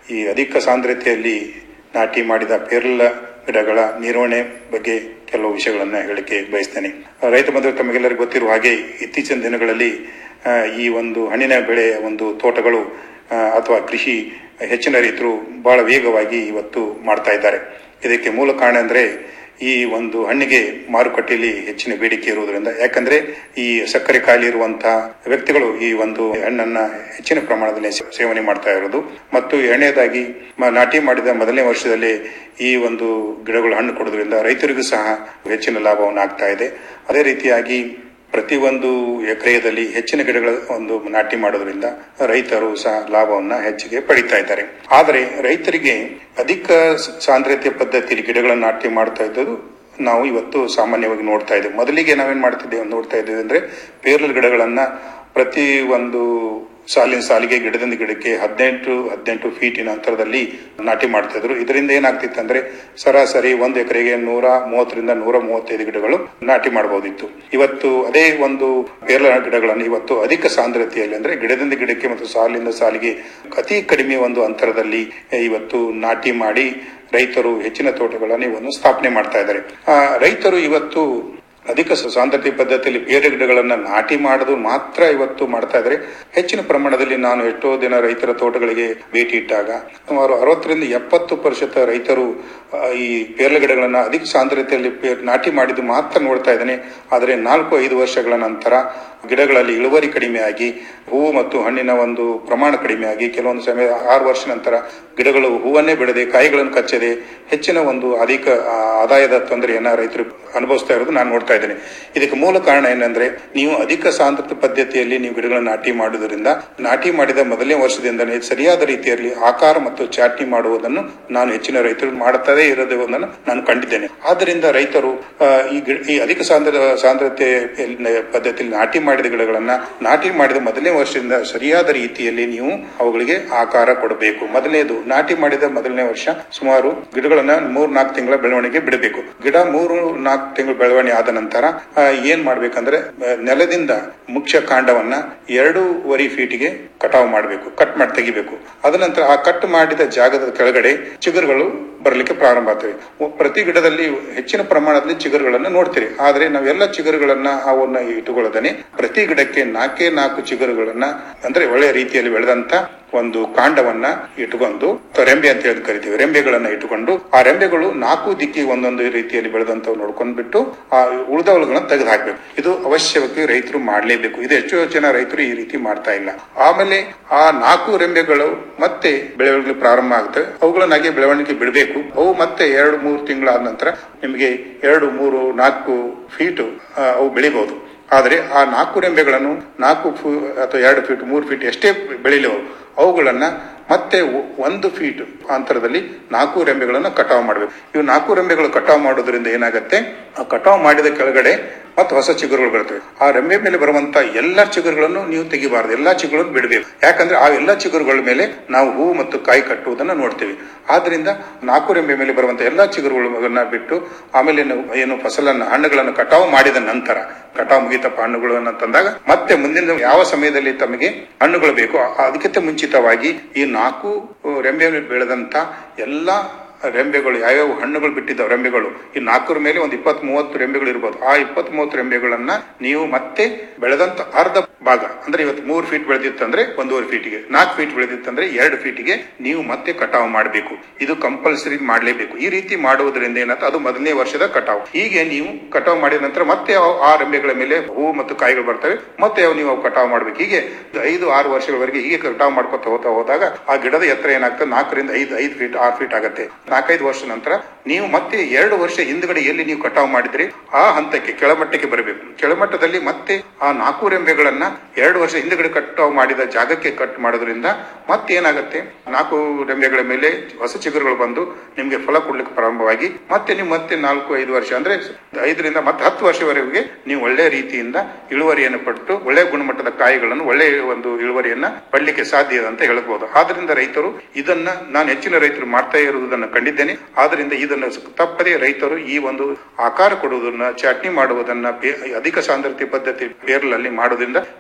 ಈ ಅಧಿಕ ಸಾಂದ್ರತೆಯಲ್ಲಿ ನಾಟಿ ಮಾಡಿದ ಪೇರಲ ಗಿಡಗಳ ನಿರ್ವಹಣೆ ಬಗ್ಗೆ ಕೆಲವು ವಿಷಯಗಳನ್ನು ಹೇಳಲಿಕ್ಕೆ ಬಯಸ್ತೇನೆ ರೈತ ಬಂಧು ತಮಗೆಲ್ಲರಿಗೂ ಗೊತ್ತಿರುವ ಹಾಗೆ ಇತ್ತೀಚಿನ ದಿನಗಳಲ್ಲಿ ಆ, ಈ ಒಂದು ಹಣ್ಣಿನ ಬೆಳೆಯ ಒಂದು ತೋಟಗಳು ಆ, ಅಥವಾ ಕೃಷಿ ಹೆಚ್ಚಿನ ರೈತರು ಬಹಳ ವೇಗವಾಗಿ ಇವತ್ತು ಮಾಡ್ತಾ ಇದ್ದಾರೆ ಇದಕ್ಕೆ ಮೂಲ ಕಾರಣ ಅಂದ್ರೆ ಈ ಒಂದು ಹಣ್ಣಿಗೆ ಮಾರುಕಟ್ಟೆಯಲ್ಲಿ ಹೆಚ್ಚಿನ ಬೇಡಿಕೆ ಇರುವುದರಿಂದ ಯಾಕಂದ್ರೆ ಈ ಸಕ್ಕರೆ ಕಾಯಿಲೆ ಇರುವಂತಹ ವ್ಯಕ್ತಿಗಳು ಈ ಒಂದು ಹಣ್ಣನ್ನ ಹೆಚ್ಚಿನ ಪ್ರಮಾಣದಲ್ಲಿ ಸೇ- ಸೇವನೆ ಮಾಡ್ತಾ ಇರೋದು ಮತ್ತು ಎರಡನೇದಾಗಿ ಮ- ನಾಟಿ ಮಾಡಿದ ಮೊದಲನೇ ವರ್ಷದಲ್ಲಿ ಈ ಒಂದು ಗಿಡಗಳು ಹಣ್ಣು ಕೊಡೋದ್ರಿಂದ ರೈತರಿಗೂ ಸಹ ಹೆಚ್ಚಿನ ಲಾಭವನ್ನು ಆಗ್ತಾ ಇದೆ ಅದೇ ರೀತಿಯಾಗಿ ಪ್ರತಿಯೊಂದು ಎಕರೆಯಲ್ಲಿ ಹೆಚ್ಚಿನ ಗಿಡಗಳ ಒಂದು ನಾಟಿ ಮಾಡೋದ್ರಿಂದ ರೈತರು ಸಹ ಲಾಭವನ್ನ ಹೆಚ್ಚಿಗೆ ಪಡಿತಾ ಇದ್ದಾರೆ ಆದರೆ ರೈತರಿಗೆ ಅಧಿಕ ಸಾಂದ್ರತೆ ಪದ್ಧತಿಯಲ್ಲಿ ಗಿಡಗಳನ್ನು ನಾಟಿ ಮಾಡ್ತಾ ಇದ್ದದ್ದು ನಾವು ಇವತ್ತು ಸಾಮಾನ್ಯವಾಗಿ ನೋಡ್ತಾ ಇದ್ದೇವೆ ಮೊದಲಿಗೆ ನಾವೇನ್ ಮಾಡ್ತಿದ್ದೇವೆ ನೋಡ್ತಾ ಇದ್ದೇವೆ ಅಂದ್ರೆ ಪೇರಲ ಗಿಡಗಳನ್ನ ಪ್ರತಿ ಒಂದು ಸಾಲಿನ ಸಾಲಿಗೆ ಗಿಡದಿಂದ ಗಿಡಕ್ಕೆ ಹದಿನೆಂಟು ಹದಿನೆಂಟು ಫೀಟಿನ ಅಂತರದಲ್ಲಿ ನಾಟಿ ಮಾಡ್ತಾ ಇದ್ರು ಇದರಿಂದ ಏನಾಗ್ತಿತ್ತು ಅಂದ್ರೆ ಸರಾಸರಿ ಒಂದು ಎಕರೆಗೆ ನೂರ ಮೂವತ್ತರಿಂದ ನೂರ ಮೂವತ್ತೈದು ಗಿಡಗಳು ನಾಟಿ ಮಾಡಬಹುದಿತ್ತು ಇವತ್ತು ಅದೇ ಒಂದು ಪೇರಲ ಗಿಡಗಳನ್ನು ಇವತ್ತು ಅಧಿಕ ಸಾಂದ್ರತೆಯಲ್ಲಿ ಅಂದ್ರೆ ಗಿಡದಿಂದ ಗಿಡಕ್ಕೆ ಮತ್ತು ಸಾಲಿಂದ ಸಾಲಿಗೆ ಅತಿ ಕಡಿಮೆ ಒಂದು ಅಂತರದಲ್ಲಿ ಇವತ್ತು ನಾಟಿ ಮಾಡಿ ರೈತರು ಹೆಚ್ಚಿನ ತೋಟಗಳನ್ನು ಇವನ್ನು ಸ್ಥಾಪನೆ ಮಾಡ್ತಾ ಇದ್ದಾರೆ ಆ, ರೈತರು ಇವತ್ತು ಅಧಿಕ ಸಾಂದ್ರತೆ ಪದ್ಧತಿಯಲ್ಲಿ ಬೇರೆ ಗಿಡಗಳನ್ನ ನಾಟಿ ಮಾಡೋದು ಮಾತ್ರ ಇವತ್ತು ಮಾಡ್ತಾ ಇದ್ದಾರೆ ಹೆಚ್ಚಿನ ಪ್ರಮಾಣದಲ್ಲಿ ನಾನು ಎಷ್ಟೋ ದಿನ ರೈತರ ತೋಟಗಳಿಗೆ ಭೇಟಿ ಇಟ್ಟಾಗ ಸುಮಾರು ಅರವತ್ತರಿಂದ ಎಪ್ಪತ್ತು ಪ್ರತಿಶತ ರೈತರು ಆ, ಈ ಪೇರಲ ಗಿಡಗಳನ್ನ ಅಧಿಕ ಸಾಂದ್ರತೆಯಲ್ಲಿ ಪೇ- ನಾಟಿ ಮಾಡಿದ್ದು ಮಾತ್ರ ನೋಡ್ತಾ ಇದ್ದೇನೆ ಆದರೆ ನಾಲ್ಕು ಐದು ವರ್ಷಗಳ ನಂತರ ಗಿಡಗಳಲ್ಲಿ ಇಳುವರಿ ಕಡಿಮೆಯಾಗಿ ಹೂವು ಮತ್ತು ಹಣ್ಣಿನ ಒಂದು ಪ್ರಮಾಣ ಕಡಿಮೆಯಾಗಿ ಕೆಲವೊಂದು ಸಮಯ ಆರು ವರ್ಷ ನಂತರ ಗಿಡಗಳು ಹೂವನ್ನೇ ಬಿಡದೆ ಕಾಯಿಗಳನ್ನು ಕಚ್ಚದೆ ಹೆಚ್ಚಿನ ಒಂದು ಅಧಿಕ ಆ, ಆದಾಯದ ತೊಂದರೆಯನ್ನ ರೈತರು ಅನುಭವಿಸ್ತಾ ಇರೋದು ನಾನು ನೋಡ್ತಾ ಇದ್ದೇನೆ ಇದಕ್ಕೆ ಮೂಲ ಕಾರಣ ಏನಂದ್ರೆ ನೀವು ಅಧಿಕ ಸಾಂದ್ರತೆ ಪದ್ಧತಿಯಲ್ಲಿ ನೀವು ಗಿಡಗಳನ್ನು ನಾಟಿ ಮಾಡುವುದರಿಂದ ನಾಟಿ ಮಾಡಿದ ಮೊದಲನೇ ವರ್ಷದಿಂದಲೇ ಸರಿಯಾದ ರೀತಿಯಲ್ಲಿ ಆಕಾರ ಮತ್ತು ಚಾಟ್ನಿ ಮಾಡುವುದನ್ನು ನಾನು ಹೆಚ್ಚಿನ ರೈತರು ಮಾಡುತ್ತದೇ ಇರೋದನ್ನು ನಾನು ಕಂಡಿದ್ದೇನೆ ಆದ್ದರಿಂದ ರೈತರು ಆ, ಈ ಗಿ- ಈ ಅಧಿಕ ಸಾಂದ್ರ ಸಾಂದ್ರತೆ ಪದ್ಧತಿಯಲ್ಲಿ ನಾಟಿ ಮಾಡಿದ ಗಿಡಗಳನ್ನ ನಾಟಿ ಮಾಡಿದ ಮೊದಲನೇ ವರ್ಷದಿಂದ ಸರಿಯಾದ ರೀತಿಯಲ್ಲಿ ನೀವು ಅವುಗಳಿಗೆ ಆಕಾರ ಕೊಡಬೇಕು ಮೊದಲನೇದು ನಾಟಿ ಮಾಡಿದ ಮೊದಲನೇ ವರ್ಷ ಸುಮಾರು ಗಿಡಗಳನ್ನ ಮೂರ್ ನಾಲ್ಕು ತಿಂಗಳ ಬೆಳವಣಿಗೆ ಬಿಡಬೇಕು ಗಿಡ ಮೂರು ನಾಲ್ಕು ತಿಂಗಳ ಬೆಳವಣಿಗೆ ಆದ ನಂತರ ಆ, ಏನ್ ಮಾಡ್ಬೇಕಂದ್ರೆ ಆ, ನೆಲದಿಂದ ಮುಖ್ಯ ಕಾಂಡವನ್ನ ಎರಡೂವರೆ ಫೀಟಿಗೆ ಕಟಾವು ಮಾಡಬೇಕು ಕಟ್ ಮಾಡಿ ತೆಗಿಬೇಕು ಅದ ನಂತರ ಆ ಕಟ್ ಮಾಡಿದ ಜಾಗದ ಕೆಳಗಡೆ ಚಿಗುರುಗಳು ಬರಲಿಕ್ಕೆ ಪ್ರಾರಂಭ ಆಗ್ತವೆ ಒ- ಪ್ರತಿ ಗಿಡದಲ್ಲಿ ಹೆಚ್ಚಿನ ಪ್ರಮಾಣದಲ್ಲಿ ಚಿಗುರುಗಳನ್ನ ನೋಡ್ತೀರಿ ಆದ್ರೆ ನಾವೆಲ್ಲ ಚಿಗುರುಗಳನ್ನ ಅವನ್ನ ಇಟ್ಟುಕೊಳ್ಳದೇನೆ ಪ್ರತಿ ಗಿಡಕ್ಕೆ ನಾಲ್ಕೇ ನಾಲ್ಕು ಚಿಗುರುಗಳನ್ನ ಅಂದ್ರೆ ಒಳ್ಳೆಯ ರೀತಿಯಲ್ಲಿ ಬೆಳೆದಂತ ಒಂದು ಕಾಂಡವನ್ನ ಇಟ್ಟುಕೊಂಡು ಅಥವಾ ರೆಂಬೆ ಅಂತ ಹೇಳಿ ಕರಿತೀವಿ ರೆಂಬೆಗಳನ್ನ ಇಟ್ಟುಕೊಂಡು ಆ ರೆಂಬೆಗಳು ನಾಲ್ಕು ದಿಕ್ಕಿಗೆ ಒಂದೊಂದು ರೀತಿಯಲ್ಲಿ ಬೆಳೆದಂತವ್ ನೋಡ್ಕೊಂಡ್ಬಿಟ್ಟು ಆ ಉಳಿದವುಗಳನ್ನ ತೆಗೆದು ಹಾಕ್ಬೇಕು ಇದು ಅವಶ್ಯವಾಗಿ ರೈತರು ಮಾಡಲೇಬೇಕು ಇದು ಹೆಚ್ಚು ಜನ ರೈತರು ಈ ರೀತಿ ಮಾಡ್ತಾ ಇಲ್ಲ ಆಮೇಲೆ ಆ ನಾಲ್ಕು ರೆಂಬೆಗಳು ಮತ್ತೆ ಬೆಳವಣಿಗೆ ಪ್ರಾರಂಭ ಆಗುತ್ತೆ ಅವುಗಳನ್ನಾಗೆ ಬೆಳವಣಿಗೆ ಬಿಡಬೇಕು ಅವು ಮತ್ತೆ ಎರಡು ಮೂರು ತಿಂಗಳಾದ ನಂತರ ನಿಮಗೆ ಎರಡು ಮೂರು ನಾಲ್ಕು ಫೀಟ್ ಅವು ಬೆಳಿಬಹುದು ಆದರೆ ಆ ನಾಲ್ಕು ರೆಂಬೆಗಳನ್ನು ನಾಲ್ಕು ಫೂ ಅಥವಾ ಎರಡು ಫೀಟ್ ಮೂರು ಫೀಟ್ ಎಷ್ಟೇ ಬೆಳಿಲಿ ಅವು ಅವುಗಳನ್ನ ಮತ್ತೆ ಒ- ಒಂದು ಫೀಟ್ ಅಂತರದಲ್ಲಿ ನಾಲ್ಕು ರೆಂಬೆಗಳನ್ನು ಕಟಾವು ಮಾಡಬೇಕು ಇವು ನಾಲ್ಕು ರೆಂಬೆಗಳು ಕಟಾವು ಮಾಡೋದ್ರಿಂದ ಏನಾಗುತ್ತೆ ಆ ಕಟಾವು ಮಾಡಿದ ಕೆಳಗಡೆ ಮತ್ತೆ ಹೊಸ ಚಿಗುರುಗಳು ಬರ್ತವೆ ಆ ರೆಂಬೆ ಮೇಲೆ ಬರುವಂತ ಎಲ್ಲಾ ಚಿಗುರುಗಳನ್ನು ನೀವು ತೆಗಿಬಾರದು ಎಲ್ಲಾ ಚಿಗುರುಗಳನ್ನು ಬಿಡಬೇಕು ಯಾಕಂದ್ರೆ ಆ ಎಲ್ಲಾ ಚಿಗುರುಗಳ ಮೇಲೆ ನಾವು ಹೂ ಮತ್ತು ಕಾಯಿ ಕಟ್ಟುವುದನ್ನ ನೋಡ್ತೀವಿ ಆದ್ರಿಂದ ನಾಲ್ಕು ರೆಂಬೆ ಮೇಲೆ ಬರುವಂತ ಎಲ್ಲಾ ಚಿಗುರುಗಳನ್ನ ಬಿಟ್ಟು ಆಮೇಲೆ ನಾವು ಏನು ಫಸಲನ್ನ ಹಣ್ಣುಗಳನ್ನು ಕಟಾವು ಮಾಡಿದ ನಂತರ ಕಟಾವು ಮುಗಿತಪ್ಪ ಹಣ್ಣುಗಳನ್ನು ತಂದಾಗ ಮತ್ತೆ ಮುಂದಿನ ಯಾವ ಸಮಯದಲ್ಲಿ ತಮಗೆ ಹಣ್ಣುಗಳು ಬೇಕು ಆ- ಅದಕ್ಕಿಂತ ಮುಂಚಿತವಾಗಿ ಈ ನಾಲ್ಕು ರೆಂಬೆ ಬೆಳೆದಂತ ಎಲ್ಲಾ ರೆಂಬೆಗಳು ಯಾವ್ಯಾವ ಹಣ್ಣುಗಳು ಬಿಟ್ಟಿದ್ದಾವೆ ರೆಂಬೆಗಳು ಈ ನಾಲ್ಕರ ಮೇಲೆ ಒಂದು ಇಪ್ಪತ್ ಮೂವತ್ತು ರೆಂಬೆಗಳು ಇರ್ಬೋದು ಆ ಇಪ್ಪತ್ ಮೂವತ್ತು ರೆಂಬೆಗಳನ್ನ ನೀವು ಮತ್ತೆ ಬೆಳೆದಂತ ಅರ್ಧ ಭಾಗ ಅಂದ್ರೆ ಇವತ್ತು ಮೂರು ಫೀಟ್ ಬೆಳೆದಿತ್ತಂದ್ರೆ ಒಂದೂವರೆ ಫೀಟಿಗೆ ನಾಲ್ಕು ಫೀಟ್ ಬೆಳೆದಿತ್ತಂದ್ರೆ ಎರಡು ಫೀಟಿಗೆ ನೀವು ಮತ್ತೆ ಕಟಾವು ಮಾಡಬೇಕು ಇದು ಕಂಪಲ್ಸರಿ ಮಾಡಲೇಬೇಕು ಈ ರೀತಿ ಮಾಡುವುದರಿಂದ ಏನಾಗ್ತದೆ ಅದು ಮೊದಲನೇ ವರ್ಷದ ಕಟಾವು ಹೀಗೆ ನೀವು ಕಟಾವು ಮಾಡಿದ ನಂತರ ಮತ್ತೆ ಅವು- ಆ ರೆಂಬೆಗಳ ಮೇಲೆ ಹೂವು ಮತ್ತು ಕಾಯಿಗಳು ಬರ್ತವೆ ಮತ್ತೆ ಅವು ನೀವು ಅವು ಕಟಾವು ಮಾಡ್ಬೇಕು ಹೀಗೆ ಐದು ಆರು ವರ್ಷಗಳವರೆಗೆ ಹೀಗೆ ಕಟಾವು ಮಾಡ್ಕೊತ ಹೋಗ್ತಾ ಹೋದಾಗ ಆ ಗಿಡದ ಎತ್ತರ ಏನಾಗ್ತದೆ ನಾಲ್ಕರಿಂದ ಐದು ಐದು ಫೀಟ್ ಆರು ಫೀಟ್ ಆಗುತ್ತೆ ನಾಲ್ಕೈದು ವರ್ಷ ನಂತರ ನೀವು ಮತ್ತೆ ಎರಡು ವರ್ಷ ಹಿಂದ್ಗಡೆ ಎಲ್ಲಿ ನೀವು ಕಟಾವು ಮಾಡಿದ್ರಿ ಆ ಹಂತಕ್ಕೆ ಕೆಳಮಟ್ಟಕ್ಕೆ ಬರಬೇಕು ಕೆಳಮಟ್ಟದಲ್ಲಿ ಮತ್ತೆ ಆ ನಾಲ್ಕು ರೆಂಬೆಗಳನ್ನ ಎರಡು ವರ್ಷ ಹಿಂದ್ಗಡೆ ಕಟಾವು ಮಾಡಿದ ಜಾಗಕ್ಕೆ ಕಟ್ ಮಾಡೋದ್ರಿಂದ ಮತ್ತೆ ಏನಾಗುತ್ತೆ ನಾಲ್ಕು ರೆಂಬೆಗಳ ಮೇಲೆ ಹೊಸ ಚಿಗುರುಗಳು ಬಂದು ನಿಮ್ಗೆ ಫಲ ಕೊಡ್ಲಿಕ್ಕೆ ಪ್ರಾರಂಭವಾಗಿ ಮತ್ತೆ ನೀವು ಮತ್ತೆ ನಾಲ್ಕು ಐದು ವರ್ಷ ಅಂದ್ರೆ ಐದರಿಂದ ಮತ್ತೆ ಹತ್ತು ವರ್ಷವರೆಗೆ ನೀವು ಒಳ್ಳೆ ರೀತಿಯಿಂದ ಇಳುವರಿಯನ್ನು ಪಟ್ಟು ಒಳ್ಳೆ ಗುಣಮಟ್ಟದ ಕಾಯಿಗಳನ್ನು ಒಳ್ಳೆ ಒಂದು ಇಳುವರಿಯನ್ನ ಪಡ್ಲಿಕ್ಕೆ ಸಾಧ್ಯ ಇದೆ ಅಂತ ಹೇಳ್ಬೋದು ಆದ್ರಿಂದ ರೈತರು ಇದನ್ನ ನಾನು ಹೆಚ್ಚಿನ ರೈತರು ಮಾಡ್ತಾ ಇರುವುದನ್ನು ಕಂಡಿದ್ದೇನೆ ಆದ್ರಿಂದ ಇದನ್ನು ತಪ್ಪದೇ ರೈತರು ಈ ಒಂದು ಆಕಾರ ಕೊಡುವುದನ್ನ ಚಟ್ನಿ ಮಾಡುವುದನ್ನ ಬೇ- ಅಧಿಕ ಸಾಂದ್ರತೆ ಪದ್ಧತಿ ಬೇರ್ಲಲ್ಲಿ ಮಾಡೋದ್ರಿಂದ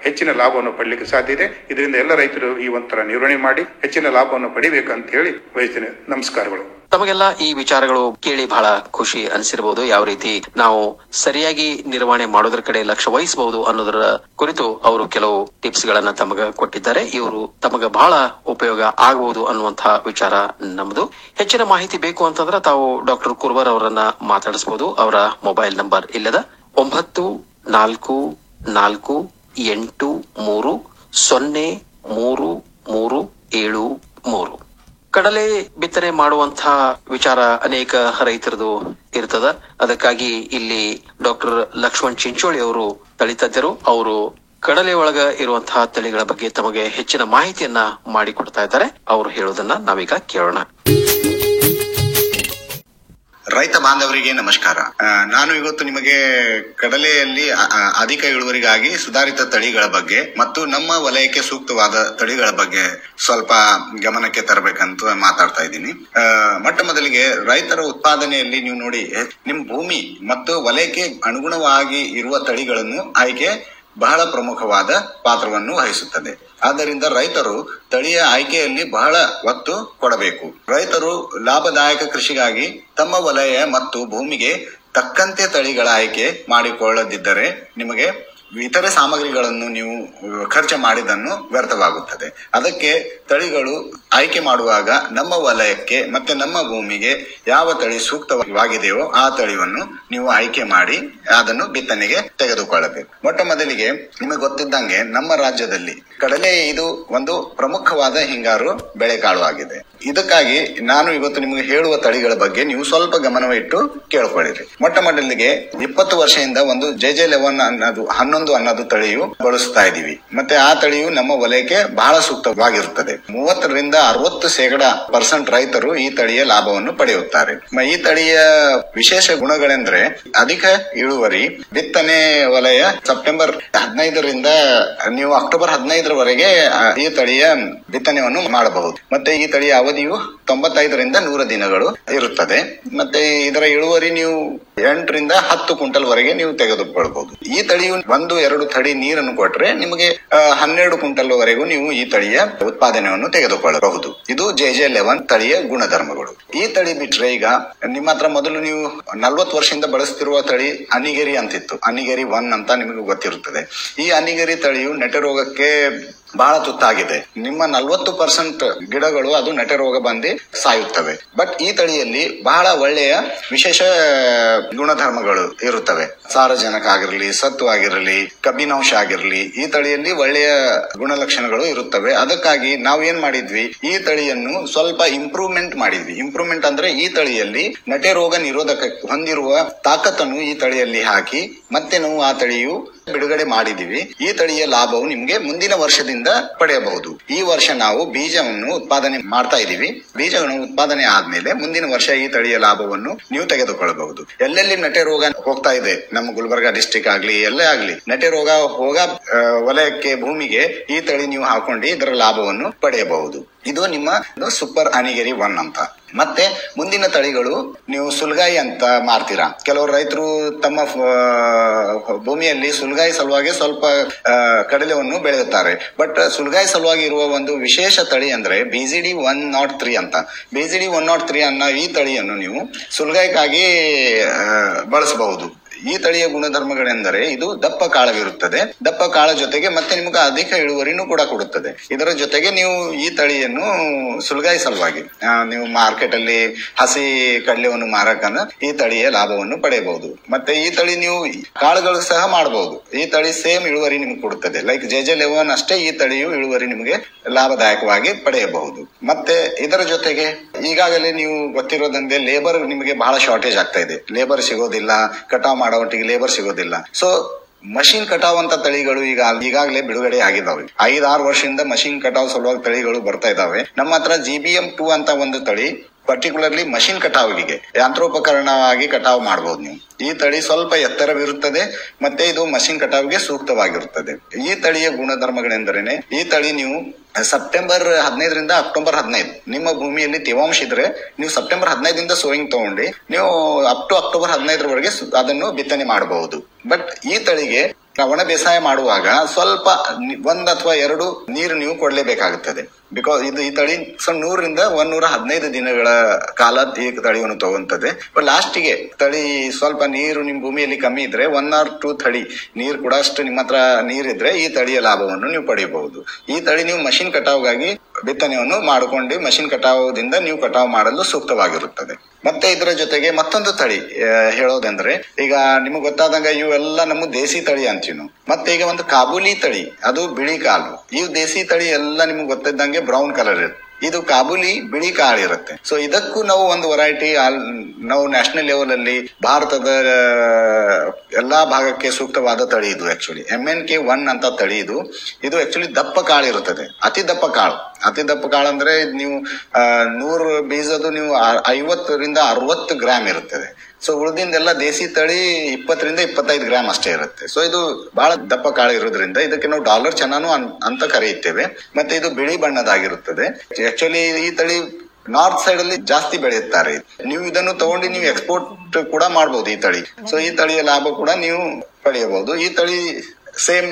ಹೆಚ್ಚಿನ ಲಾಭವನ್ನು ಪಡಲಿಕ್ಕೆ ಸಾಧ್ಯ ಇದೆ ಇದರಿಂದ ಎಲ್ಲ ರೈತರು ಈ ಒಂಥರ ನಿರ್ವಹಣೆ ಮಾಡಿ ಹೆಚ್ಚಿನ ಲಾಭವನ್ನು ಪಡಿಬೇಕು ಅಂತ ಹೇಳಿ ಬಯಸ್ತೇನೆ ನಮಸ್ಕಾರಗಳು ತಮಗೆಲ್ಲ ಈ ವಿಚಾರಗಳು ಕೇಳಿ ಬಹಳ ಖುಷಿ ಅನಿಸಿರಬಹುದು ಯಾವ ರೀತಿ ನಾವು ಸರಿಯಾಗಿ ನಿರ್ವಹಣೆ ಮಾಡೋದ್ರ ಕಡೆ ಲಕ್ಷ್ಯ ವಹಿಸಬಹುದು ಅನ್ನೋದರ ಕುರಿತು ಅವರು ಕೆಲವು ಟಿಪ್ಸ್ ಗಳನ್ನ ತಮಗ ಕೊಟ್ಟಿದ್ದಾರೆ ಇವರು ತಮಗ ಬಹಳ ಉಪಯೋಗ ಆಗಬಹುದು ಅನ್ನುವಂತಹ ವಿಚಾರ ನಮ್ದು ಹೆಚ್ಚಿನ ಮಾಹಿತಿ ಬೇಕು ಅಂತಂದ್ರೆ ತಾವು ಡಾಕ್ಟರ್ ಕುರ್ವರ್ ಅವರನ್ನ ಮಾತಾಡಿಸಬಹುದು ಅವರ ಮೊಬೈಲ್ ನಂಬರ್ ಇಲ್ಲದ ಒಂಬತ್ತು ನಾಲ್ಕು ನಾಲ್ಕು ಎಂಟು ಮೂರು ಸೊನ್ನೆ ಮೂರು ಮೂರು ಏಳು ಮೂರು ಕಡಲೆ ಬಿತ್ತನೆ ಮಾಡುವಂತಹ ವಿಚಾರ ಅನೇಕ ರೈತರದು ಇರ್ತದ ಅದಕ್ಕಾಗಿ ಇಲ್ಲಿ ಡಾಕ್ಟರ್ ಲಕ್ಷ್ಮಣ್ ಚಿಂಚೋಳಿ ಅವರು ತಳಿತಜ್ಞರು ಅವರು ಕಡಲೆ ಒಳಗ ಇರುವಂತಹ ತಳಿಗಳ ಬಗ್ಗೆ ತಮಗೆ ಹೆಚ್ಚಿನ ಮಾಹಿತಿಯನ್ನ ಮಾಡಿಕೊಡ್ತಾ ಇದ್ದಾರೆ ಅವರು ಹೇಳೋದನ್ನ ನಾವೀಗ ಕೇಳೋಣ ರೈತ ಬಾಂಧವರಿಗೆ ನಮಸ್ಕಾರ ಆ, ನಾನು ಇವತ್ತು ನಿಮಗೆ ಕಡಲೆಯಲ್ಲಿ ಅ- ಅ- ಅಧಿಕ ಇಳುವರಿಗಾಗಿ ಸುಧಾರಿತ ತಳಿಗಳ ಬಗ್ಗೆ ಮತ್ತು ನಮ್ಮ ವಲಯಕ್ಕೆ ಸೂಕ್ತವಾದ ತಳಿಗಳ ಬಗ್ಗೆ ಸ್ವಲ್ಪ ಗಮನಕ್ಕೆ ತರಬೇಕಂತ ಮಾತಾಡ್ತಾ ಇದ್ದೀನಿ ಆ, ಮೊಟ್ಟ ಮೊದಲಿಗೆ ರೈತರ ಉತ್ಪಾದನೆಯಲ್ಲಿ ನೀವು ನೋಡಿ ನಿಮ್ ಭೂಮಿ ಮತ್ತು ವಲಯಕ್ಕೆ ಅನುಗುಣವಾಗಿ ಇರುವ ತಳಿಗಳನ್ನು ಆಯ್ಕೆ ಬಹಳ ಪ್ರಮುಖವಾದ ಪಾತ್ರವನ್ನು ವಹಿಸುತ್ತದೆ ಆದ್ದರಿಂದ ರೈತರು ತಳಿಯ ಆಯ್ಕೆಯಲ್ಲಿ ಬಹಳ ಒತ್ತು ಕೊಡಬೇಕು ರೈತರು ಲಾಭದಾಯಕ ಕೃಷಿಗಾಗಿ ತಮ್ಮ ವಲಯ ಮತ್ತು ಭೂಮಿಗೆ ತಕ್ಕಂತೆ ತಳಿಗಳ ಆಯ್ಕೆ ಮಾಡಿಕೊಳ್ಳದಿದ್ದರೆ ನಿಮಗೆ ಇತರೆ ಸಾಮಗ್ರಿಗಳನ್ನು ನೀವು ಖರ್ಚು ಮಾಡಿದ್ದನ್ನು ವ್ಯರ್ಥವಾಗುತ್ತದೆ ಅದಕ್ಕೆ ತಳಿಗಳು ಆಯ್ಕೆ ಮಾಡುವಾಗ ನಮ್ಮ ವಲಯಕ್ಕೆ ಮತ್ತೆ ನಮ್ಮ ಭೂಮಿಗೆ ಯಾವ ತಳಿ ಸೂಕ್ತವಾಗಿದೆಯೋ ಆ ತಳಿಯನ್ನು ನೀವು ಆಯ್ಕೆ ಮಾಡಿ ಅದನ್ನು ಬಿತ್ತನೆಗೆ ತೆಗೆದುಕೊಳ್ಳಬೇಕು ಮೊಟ್ಟ ಮೊದಲಿಗೆ ನಿಮಗೆ ಗೊತ್ತಿದ್ದಂಗೆ ನಮ್ಮ ರಾಜ್ಯದಲ್ಲಿ ಕಡಲೆ ಇದು ಒಂದು ಪ್ರಮುಖವಾದ ಹಿಂಗಾರು ಬೆಳೆಕಾಳು ಆಗಿದೆ ಇದಕ್ಕಾಗಿ ನಾನು ಇವತ್ತು ನಿಮಗೆ ಹೇಳುವ ತಳಿಗಳ ಬಗ್ಗೆ ನೀವು ಸ್ವಲ್ಪ ಗಮನವಿಟ್ಟು ಕೇಳ್ಕೊಳ್ಳಿರಿ ಮೊಟ್ಟ ಮೊದಲಿಗೆ ಇಪ್ಪತ್ತು ವರ್ಷದಿಂದ ಒಂದು ಜೆ ಜೆ ಲೆವೆನ್ ಅನ್ನೋದು ಹನ್ನೊಂದು ಅನ್ನೋದು ತಳಿಯು ಬಳಸ್ತಾ ಇದೀವಿ ಮತ್ತೆ ಆ ತಳಿಯು ನಮ್ಮ ವಲಯಕ್ಕೆ ಬಹಳ ಸೂಕ್ತವಾಗಿರುತ್ತದೆ ಮೂವತ್ತರಿಂದ ಅರವತ್ತು ಶೇಕಡ ಪರ್ಸೆಂಟ್ ರೈತರು ಈ ತಳಿಯ ಲಾಭವನ್ನು ಪಡೆಯುತ್ತಾರೆ ಮ- ಈ ತಳಿಯ ವಿಶೇಷ ಗುಣಗಳೆಂದ್ರೆ ಅಧಿಕ ಇಳುವರಿ ಬಿತ್ತನೆ ವಲಯ ಸೆಪ್ಟೆಂಬರ್ ಹದಿನೈದರಿಂದ ನೀವು ಅಕ್ಟೋಬರ್ ಹದಿನೈದರವರೆಗೆ ಆ, ಈ ತಳಿಯ ಬಿತ್ತನೆಯನ್ನು ಮಾಡಬಹುದು ಮತ್ತೆ ಈ ತಳಿಯ ಅವಧಿಯು ತೊಂಬತ್ತೈದರಿಂದ ನೂರ ದಿನಗಳು ಇರುತ್ತದೆ ಮತ್ತೆ ಇದರ ಇಳುವರಿ ನೀವು ಎಂಟರಿಂದ ಹತ್ತು ಕ್ವಿಂಟಲ್ ವರೆಗೆ ನೀವು ತೆಗೆದುಕೊಳ್ಬಹುದು ಈ ತಳಿಯು ಒಂದು ಎರಡು ತಡಿ ನೀರನ್ನು ಕೊಟ್ರೆ ನಿಮಗೆ ಆ, ಹನ್ನೆರಡು ಕ್ವಿಂಟಲ್ ವರೆಗೂ ನೀವು ಈ ತಳಿಯ ಉತ್ಪಾದನೆಯನ್ನು ತೆಗೆದುಕೊಳ್ಳಬಹುದು ಇದು ಜೆ ಜೆ ಲೆವೆನ್ ತಳಿಯ ಗುಣಧರ್ಮಗಳು ಈ ತಳಿ ಬಿಟ್ರೆ ಈಗ ನಿಮ್ಮ ಹತ್ರ ಮೊದಲು ನೀವು ನಲ್ವತ್ತು ವರ್ಷದಿಂದ ಬಳಸ್ತಿರುವ ತಳಿ ಅನಿಗೆರಿ ಅಂತಿತ್ತು ಅನಿಗೆರಿ ಒನ್ ಅಂತ ನಿಮಗೆ ಗೊತ್ತಿರುತ್ತದೆ ಈ ಅನಿಗೆರಿ ತಳಿಯು ನೆಟೆ ರೋಗಕ್ಕೆ ಬಹಳ ತುತ್ತಾಗಿದೆ ನಿಮ್ಮ ನಲ್ವತ್ತು ಪರ್ಸೆಂಟ್ ಗಿಡಗಳು ಅದು ನೆಟೆ ರೋಗ ಬಂದು ಸಾಯುತ್ತವೆ ಬಟ್ ಈ ತಳಿಯಲ್ಲಿ ಬಹಳ ಒಳ್ಳೆಯ ವಿಶೇಷ ಗುಣಧರ್ಮಗಳು ಇರುತ್ತವೆ ಸಾರಜನಕ ಆಗಿರಲಿ ಸತ್ತು ಆಗಿರಲಿ ಕಬ್ಬಿನಾಂಶ ಆಗಿರಲಿ ಈ ತಳಿಯಲ್ಲಿ ಒಳ್ಳೆಯ ಗುಣಲಕ್ಷಣಗಳು ಇರುತ್ತವೆ ಅದಕ್ಕಾಗಿ ನಾವು ಏನ್ ಮಾಡಿದ್ವಿ ಈ ತಳಿಯನ್ನು ಸ್ವಲ್ಪ ಇಂಪ್ರೂವ್ಮೆಂಟ್ ಮಾಡಿದ್ವಿ ಇಂಪ್ರೂವ್ಮೆಂಟ್ ಅಂದ್ರೆ ಈ ತಳಿಯಲ್ಲಿ ನಟೆ ರೋಗ ನಿರೋಧಕ ಹೊಂದಿರುವ ತಾಕತ್ತನ್ನು ಈ ತಳಿಯಲ್ಲಿ ಹಾಕಿ ಮತ್ತೆ ನಾವು ಆ ತಳಿಯು ಬಿಡುಗಡೆ ಮಾಡಿದೀವಿ ಈ ತಳಿಯ ಲಾಭವು ನಿಮ್ಗೆ ಮುಂದಿನ ವರ್ಷದಿಂದ ಪಡೆಯಬಹುದು ಈ ವರ್ಷ ನಾವು ಬೀಜವನ್ನು ಉತ್ಪಾದನೆ ಮಾಡ್ತಾ ಇದೀವಿ ಬೀಜವನ್ನು ಉತ್ಪಾದನೆ ಆದ್ಮೇಲೆ ಮುಂದಿನ ವರ್ಷ ಈ ತಳಿಯ ಲಾಭವನ್ನು ನೀವು ತೆಗೆದುಕೊಳ್ಳಬಹುದು ಎಲ್ಲೆಲ್ಲಿ ನಟೆ ರೋಗ ಹೋಗ್ತಾ ಇದೆ ನಮ್ಮ ಗುಲ್ಬರ್ಗಾ ಡಿಸ್ಟಿಕ್ ಆಗ್ಲಿ ಎಲ್ಲೇ ಆಗ್ಲಿ ನಟೆ ರೋಗ ಹೋಗ ಆ, ವಲಯಕ್ಕೆ ಭೂಮಿಗೆ ಈ ತಳಿ ನೀವು ಹಾಕೊಂಡು ಇದರ ಲಾಭವನ್ನು ಪಡೆಯಬಹುದು ಇದು ನಿಮ್ಮ ಸೂಪರ್ ಅನಿಗೆರಿ ಒನ್ ಅಂತ ಮತ್ತೆ ಮುಂದಿನ ತಳಿಗಳು ನೀವು ಸುಲ್ಗಾಯಿ ಅಂತ ಮಾರ್ತೀರಾ ಕೆಲವರು ರೈತರು ತಮ್ಮ ಆ, ಭೂಮಿಯಲ್ಲಿ ಸುಲ್ಗಾಯಿ ಸಲುವಾಗಿ ಸ್ವಲ್ಪ ಆ, ಕಡಲೆವನ್ನು ಬೆಳೆಯುತ್ತಾರೆ ಬಟ್ ಸುಲ್ಗಾಯಿ ಸಲುವಾಗಿ ಇರುವ ಒಂದು ವಿಶೇಷ ತಳಿ ಅಂದ್ರೆ ಬಿಜಿಡಿ ಒನ್ ನಾಟ್ ತ್ರೀ ಅಂತ ಬಿಜಿಡಿ ಒನ್ ನಾಟ್ ತ್ರೀ ಅನ್ನೋ ಈ ತಳಿಯನ್ನು ನೀವು ಸುಲ್ಗಾಯಕ್ಕಾಗಿ ಆ, ಬಳಸಬಹುದು ಈ ತಳಿಯ ಗುಣಧರ್ಮಗಳೆಂದರೆ ಇದು ದಪ್ಪ ಕಾಳವಿರುತ್ತದೆ ದಪ್ಪ ಕಾಳ ಜೊತೆಗೆ ಮತ್ತೆ ನಿಮಗೆ ಅಧಿಕ ಇಳುವರಿನೂ ಕೂಡ ಕೊಡುತ್ತದೆ ಇದರ ಜೊತೆಗೆ ನೀವು ಈ ತಳಿಯನ್ನು ಸುಲಗಾಯಿ ಸಲುವಾಗಿ ಆ, ನೀವು ಮಾರ್ಕೆಟ್ ಅಲ್ಲಿ ಹಸಿ ಕಡಲೆವನ್ನು ಮಾರಕನ ಈ ತಳಿಯ ಲಾಭವನ್ನು ಪಡೆಯಬಹುದು ಮತ್ತೆ ಈ ತಳಿ ನೀವು ಕಾಳುಗಳು ಸಹ ಮಾಡಬಹುದು ಈ ತಳಿ ಸೇಮ್ ಇಳುವರಿ ನಿಮ್ಗೆ ಕೊಡುತ್ತದೆ ಲೈಕ್ ಜೆ ಜೆ ಲೆವೆನ್ ಅಷ್ಟೇ ಈ ತಳಿಯು ಇಳುವರಿ ನಿಮಗೆ ಲಾಭದಾಯಕವಾಗಿ ಪಡೆಯಬಹುದು ಮತ್ತೆ ಇದರ ಜೊತೆಗೆ ಈಗಾಗಲೇ ನೀವು ಗೊತ್ತಿರೋದಂತೆ ಲೇಬರ್ ನಿಮಗೆ ಬಹಳ ಶಾರ್ಟೇಜ್ ಆಗ್ತಾ ಇದೆ ಲೇಬರ್ ಸಿಗೋದಿಲ್ಲ ಕಟಾವ್ ಮಾಡೋ ಒಟ್ಟಿಗೆ ಲೇಬರ್ ಸಿಗೋದಿಲ್ಲ ಸೊ ಮಷಿನ್ ಕಟಾವ್ ಅಂತ ತಳಿಗಳು ಈಗ ಈಗಾಗಲೇ ಬಿಡುಗಡೆ ಆಗಿದಾವೆ ಐದಾರು ವರ್ಷದಿಂದ ಮಷಿನ್ ಕಟಾವ್ ಸಲುವಾಗಿ ತಳಿಗಳು ಬರ್ತಾ ಇದಾವೆ ನಮ್ಮ ಹತ್ರ ಜಿ ಬಿ ಎಂ ಟೂ ಅಂತ ಒಂದು ತಳಿ ಪರ್ಟಿಕ್ಯುಲರ್ಲಿ ಮಷಿನ್ ಕಟಾವಿಗೆ ಯಂತ್ರೋಪಕರಣವಾಗಿ ಕಟಾವ್ ಮಾಡಬಹುದು ನೀವು ಈ ತಳಿ ಸ್ವಲ್ಪ ಎತ್ತರವಿರುತ್ತದೆ ಮತ್ತೆ ಇದು ಮಷಿನ್ ಕಟಾವಿಗೆ ಸೂಕ್ತವಾಗಿರುತ್ತದೆ ಈ ತಳಿಯ ಗುಣಧರ್ಮಗಳೆಂದರೇನೆ ಈ ತಳಿ ನೀವು ಸೆಪ್ಟೆಂಬರ್ ಹದಿನೈದರಿಂದ ಅಕ್ಟೋಬರ್ ಹದಿನೈದು ನಿಮ್ಮ ಭೂಮಿಯಲ್ಲಿ ತೇವಾಂಶ ಇದ್ರೆ ನೀವು ಸೆಪ್ಟೆಂಬರ್ ಹದಿನೈದರಿಂದ ಸೋಯಿಂಗ್ ತಗೊಂಡು ನೀವು ಅಪ್ ಟು ಅಕ್ಟೋಬರ್ ಹದಿನೈದರವರೆಗೆ ಸು- ಅದನ್ನು ಬಿತ್ತನೆ ಮಾಡಬಹುದು ಬಟ್ ಈ ತಳಿಗೆ ಒಣ ಬೇಸಾಯ ಮಾಡುವಾಗ ಸ್ವಲ್ಪ ನಿ- ಒಂದ್ ಅಥವಾ ಎರಡು ನೀರು ನೀವು ಕೊಡ್ಲೇಬೇಕಾಗುತ್ತದೆ ಬಿಕಾಸ್ ಇದು ಈ ತಳಿ ಸೊ ನೂರರಿಂದ ಒಂದ್ ನೂರ ಹದಿನೈದು ದಿನಗಳ ಕಾಲ ಈ ತಳಿಯನ್ನು ತಗೊಂತದೆ ಲಾಸ್ಟಿಗೆ ತಳಿ ಸ್ವಲ್ಪ ನೀರು ನಿಮ್ ಭೂಮಿಯಲ್ಲಿ ಕಮ್ಮಿ ಇದ್ರೆ ಒನ್ ಆರ್ ಟೂ ತಳಿ ನೀರು ಕೂಡ ಅಷ್ಟು ನಿಮ್ಮ ಹತ್ರ ನೀರಿದ್ರೆ ಈ ತಳಿಯ ಲಾಭವನ್ನು ನೀವು ಪಡೆಯಬಹುದು ಈ ತಳಿ ನೀವು ಮಷಿನ್ ಕಟಾವ್ಗಾಗಿ ಬಿತ್ತನೆಯನ್ನು ಮಾಡಿಕೊಂಡು ಮಷಿನ್ ಕಟಾವುದಿಂದ ನೀವು ಕಟಾವು ಮಾಡಲು ಸೂಕ್ತವಾಗಿರುತ್ತದೆ ಮತ್ತೆ ಇದರ ಜೊತೆಗೆ ಮತ್ತೊಂದು ತಳಿ ಆ, ಹೇಳೋದಂದ್ರೆ ಈಗ ನಿಮಗೆ ಗೊತ್ತಾದಂಗ ಇವೆಲ್ಲ ನಮ್ಮ ದೇಸಿ ತಳಿ ಅಂತೀವಿ ನಾವು ಮತ್ತೆ ಈಗ ಒಂದು ಕಾಬೂಲಿ ತಳಿ ಅದು ಬಿಳಿ ಕಾಲು ಈ ದೇಸಿ ತಳಿ ಎಲ್ಲ ನಿಮ್ಗೆ ಗೊತ್ತಿದ್ದಂಗೆ ಬ್ರೌನ್ ಕಲರ್ ಇರುತ್ತೆ ಇದು ಕಾಬೂಲಿ ಬಿಳಿ ಕಾಳು ಇರುತ್ತೆ ಸೊ ಇದಕ್ಕೂ ನಾವು ಒಂದು ವೆರೈಟಿ ನಾವು ನ್ಯಾಷನಲ್ ಲೆವೆಲ್ ಅಲ್ಲಿ ಭಾರತದ ಆ, ಎಲ್ಲಾ ಭಾಗಕ್ಕೆ ಸೂಕ್ತವಾದ ತಳಿ ಇದು actually M N K one ಅಂತ ತಳಿ ಇದು ಇದು ಆಕ್ಚುಲಿ ದಪ್ಪ ಕಾಳು ಇರುತ್ತದೆ ಅತಿ ದಪ್ಪ ಕಾಳು ಅತಿ ದಪ್ಪ ಕಾಳು ಅಂದ್ರೆ ನೀವು ಆ, ನೂರು ಬೀಜದ್ದು ನೀವು ಆ- ಐವತ್ತರಿಂದ ಅರವತ್ತು ಗ್ರಾಮ್ ಇರುತ್ತದೆ ಸೊ ಉಳಿದಿಂದೆಲ್ಲ ದೇಸಿ ತಳಿ ಇಪ್ಪತ್ತರಿಂದ ಇಪ್ಪತ್ತೈದು ಗ್ರಾಮ್ ಅಷ್ಟೇ ಇರುತ್ತೆ ಸೊ ಇದು ಬಹಳ ದಪ್ಪ ಕಾಳು ಇರೋದ್ರಿಂದ ಇದಕ್ಕೆ ನಾವು ಡಾಲರ್ ಚೆನ್ನಾನು ಅಂತ ಕರೆಯುತ್ತೇವೆ ಮತ್ತೆ ಇದು ಬಿಳಿ ಬಣ್ಣದಾಗಿರುತ್ತದೆ ಆಕ್ಚುಲಿ ಈ ತಳಿ ನಾರ್ತ್ ಸೈಡ್ ಅಲ್ಲಿ ಜಾಸ್ತಿ ಬೆಳೆಯುತ್ತಾರೆ ನೀವು ಇದನ್ನು ತಗೊಂಡು ನೀವು ಎಕ್ಸ್ಪೋರ್ಟ್ ಕೂಡ ಮಾಡಬಹುದು ಈ ತಳಿ ಸೊ ಈ ತಳಿಯ ಲಾಭ ಕೂಡ ನೀವು ಪಡೆಯಬಹುದು ಈ ತಳಿ ಸೇಮ್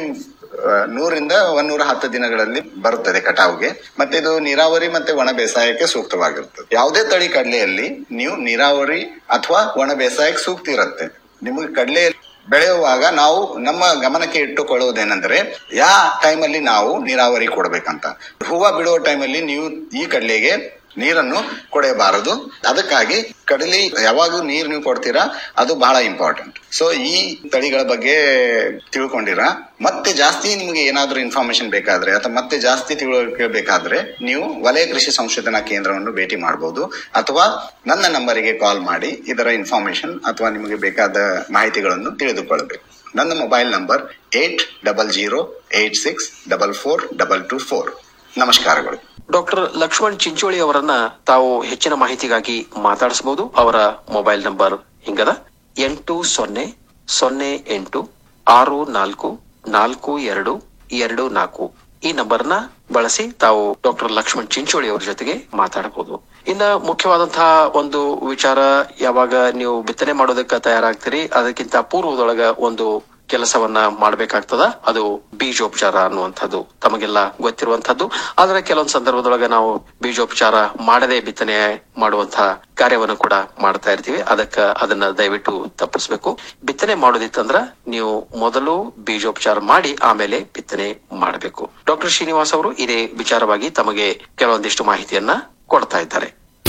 ನೂರಿಂದ ಒಂದೂರ ಹತ್ತು ದಿನಗಳಲ್ಲಿ ಬರುತ್ತದೆ ಕಟಾವ್ಗೆ ಮತ್ತೆ ಇದು ನೀರಾವರಿ ಮತ್ತೆ ಒಣ ಬೇಸಾಯಕ್ಕೆ ಸೂಕ್ತವಾಗಿರುತ್ತದೆ ಯಾವುದೇ ತಳಿ ಕಡಲೆಯಲ್ಲಿ ನೀವು ನೀರಾವರಿ ಅಥವಾ ಒಣ ಬೇಸಾಯಕ್ಕೆ ಸೂಕ್ತ ಇರುತ್ತೆ ನಿಮಗೆ ಕಡಲೆ ಬೆಳೆಯುವಾಗ ನಾವು ನಮ್ಮ ಗಮನಕ್ಕೆ ಇಟ್ಟುಕೊಳ್ಳುವುದೇನೆಂದ್ರೆ ಯಾವ ಟೈಮಲ್ಲಿ ನಾವು ನೀರಾವರಿ ಕೊಡ್ಬೇಕಂತ ಹೂವ ಬಿಡುವ ಟೈಮಲ್ಲಿ ನೀವು ಈ ಕಡಲೆಗೆ ನೀರನ್ನು ಕೊಡಬಾರದು ಅದಕ್ಕಾಗಿ ಕಡಲಿ ಯಾವಾಗ ನೀರು ನೀವು ಕೊಡ್ತೀರಾ ಅದು ಬಹಳ ಇಂಪಾರ್ಟೆಂಟ್ ಸೊ ಈ ತಳಿಗಳ ಬಗ್ಗೆ ತಿಳ್ಕೊಂಡಿರಾ ಮತ್ತೆ ಜಾಸ್ತಿ ನಿಮಗೆ ಏನಾದ್ರೂ ಇನ್ಫಾರ್ಮೇಶನ್ ಬೇಕಾದ್ರೆ ಅಥವಾ ಮತ್ತೆ ಜಾಸ್ತಿ ತಿಳುವಳಿಕೆ ಬೇಕಾದ್ರೆ ನೀವು ವಲಯ ಕೃಷಿ ಸಂಶೋಧನಾ ಕೇಂದ್ರವನ್ನು ಭೇಟಿ ಮಾಡಬಹುದು ಅಥವಾ ನನ್ನ ನಂಬರಿಗೆ ಕಾಲ್ ಮಾಡಿ ಇದರ ಇನ್ಫಾರ್ಮೇಶನ್ ಅಥವಾ ನಿಮಗೆ ಬೇಕಾದ ಮಾಹಿತಿಗಳನ್ನು ತಿಳಿದುಕೊಳ್ಳಬೇಕು ನನ್ನ mobile number eight double zero eight six double four double two four ನಮಸ್ಕಾರಗಳು ಡಾಕ್ಟರ್ ಲಕ್ಷ್ಮಣ್ ಚಿಂಚೋಳಿ ಅವರನ್ನ ತಾವು ಹೆಚ್ಚಿನ ಮಾಹಿತಿಗಾಗಿ ಮಾತಾಡಿಸಬಹುದು ಅವರ ಮೊಬೈಲ್ ನಂಬರ್ ಹಿಂಗದ ಎಂಟು ಸೊನ್ನೆ ಸೊನ್ನೆ ಎಂಟು ಆರು ನಾಲ್ಕು ನಾಲ್ಕು ಎರಡು ಎರಡು ನಾಲ್ಕು ಈ ನಂಬರ್ನ ಬಳಸಿ ತಾವು ಡಾಕ್ಟರ್ ಲಕ್ಷ್ಮಣ್ ಚಿಂಚೋಳಿ ಅವರ ಜೊತೆಗೆ ಮಾತಾಡಬಹುದು ಇನ್ನ ಮುಖ್ಯವಾದಂತಹ ಒಂದು ವಿಚಾರ ಯಾವಾಗ ನೀವು ಬಿತ್ತನೆ ಮಾಡೋದಕ್ಕೆ ತಯಾರಾಗ್ತೀರಿ ಅದಕ್ಕಿಂತ ಪೂರ್ವದೊಳಗ ಒಂದು ಕೆಲಸವನ್ನ ಮಾಡಬೇಕಾಗ್ತದ ಅದು ಬೀಜೋಪಚಾರ ಅನ್ನುವಂಥದ್ದು ತಮಗೆಲ್ಲ ಗೊತ್ತಿರುವಂತದ್ದು ಆದ್ರೆ ಕೆಲವೊಂದು ಸಂದರ್ಭದೊಳಗ ನಾವು ಬೀಜೋಪಚಾರ ಮಾಡದೆ ಬಿತ್ತನೆ ಮಾಡುವಂತಹ ಕಾರ್ಯವನ್ನು ಕೂಡ ಮಾಡ್ತಾ ಇರ್ತೀವಿ ಅದಕ್ಕ ಅದನ್ನ ದಯವಿಟ್ಟು ತಪ್ಪಿಸ್ಬೇಕು ಬಿತ್ತನೆ ಮಾಡೋದಿತ್ತಂದ್ರ ನೀವು ಮೊದಲು ಬೀಜೋಪಚಾರ ಮಾಡಿ ಆಮೇಲೆ ಬಿತ್ತನೆ ಮಾಡಬೇಕು ಡಾಕ್ಟರ್ ಶ್ರೀನಿವಾಸ್ ಅವರು ಇದೇ ವಿಚಾರವಾಗಿ ತಮಗೆ ಕೆಲವೊಂದಿಷ್ಟು ಮಾಹಿತಿಯನ್ನ ಕೊಡ್ತಾ ಇದ್ದಾರೆ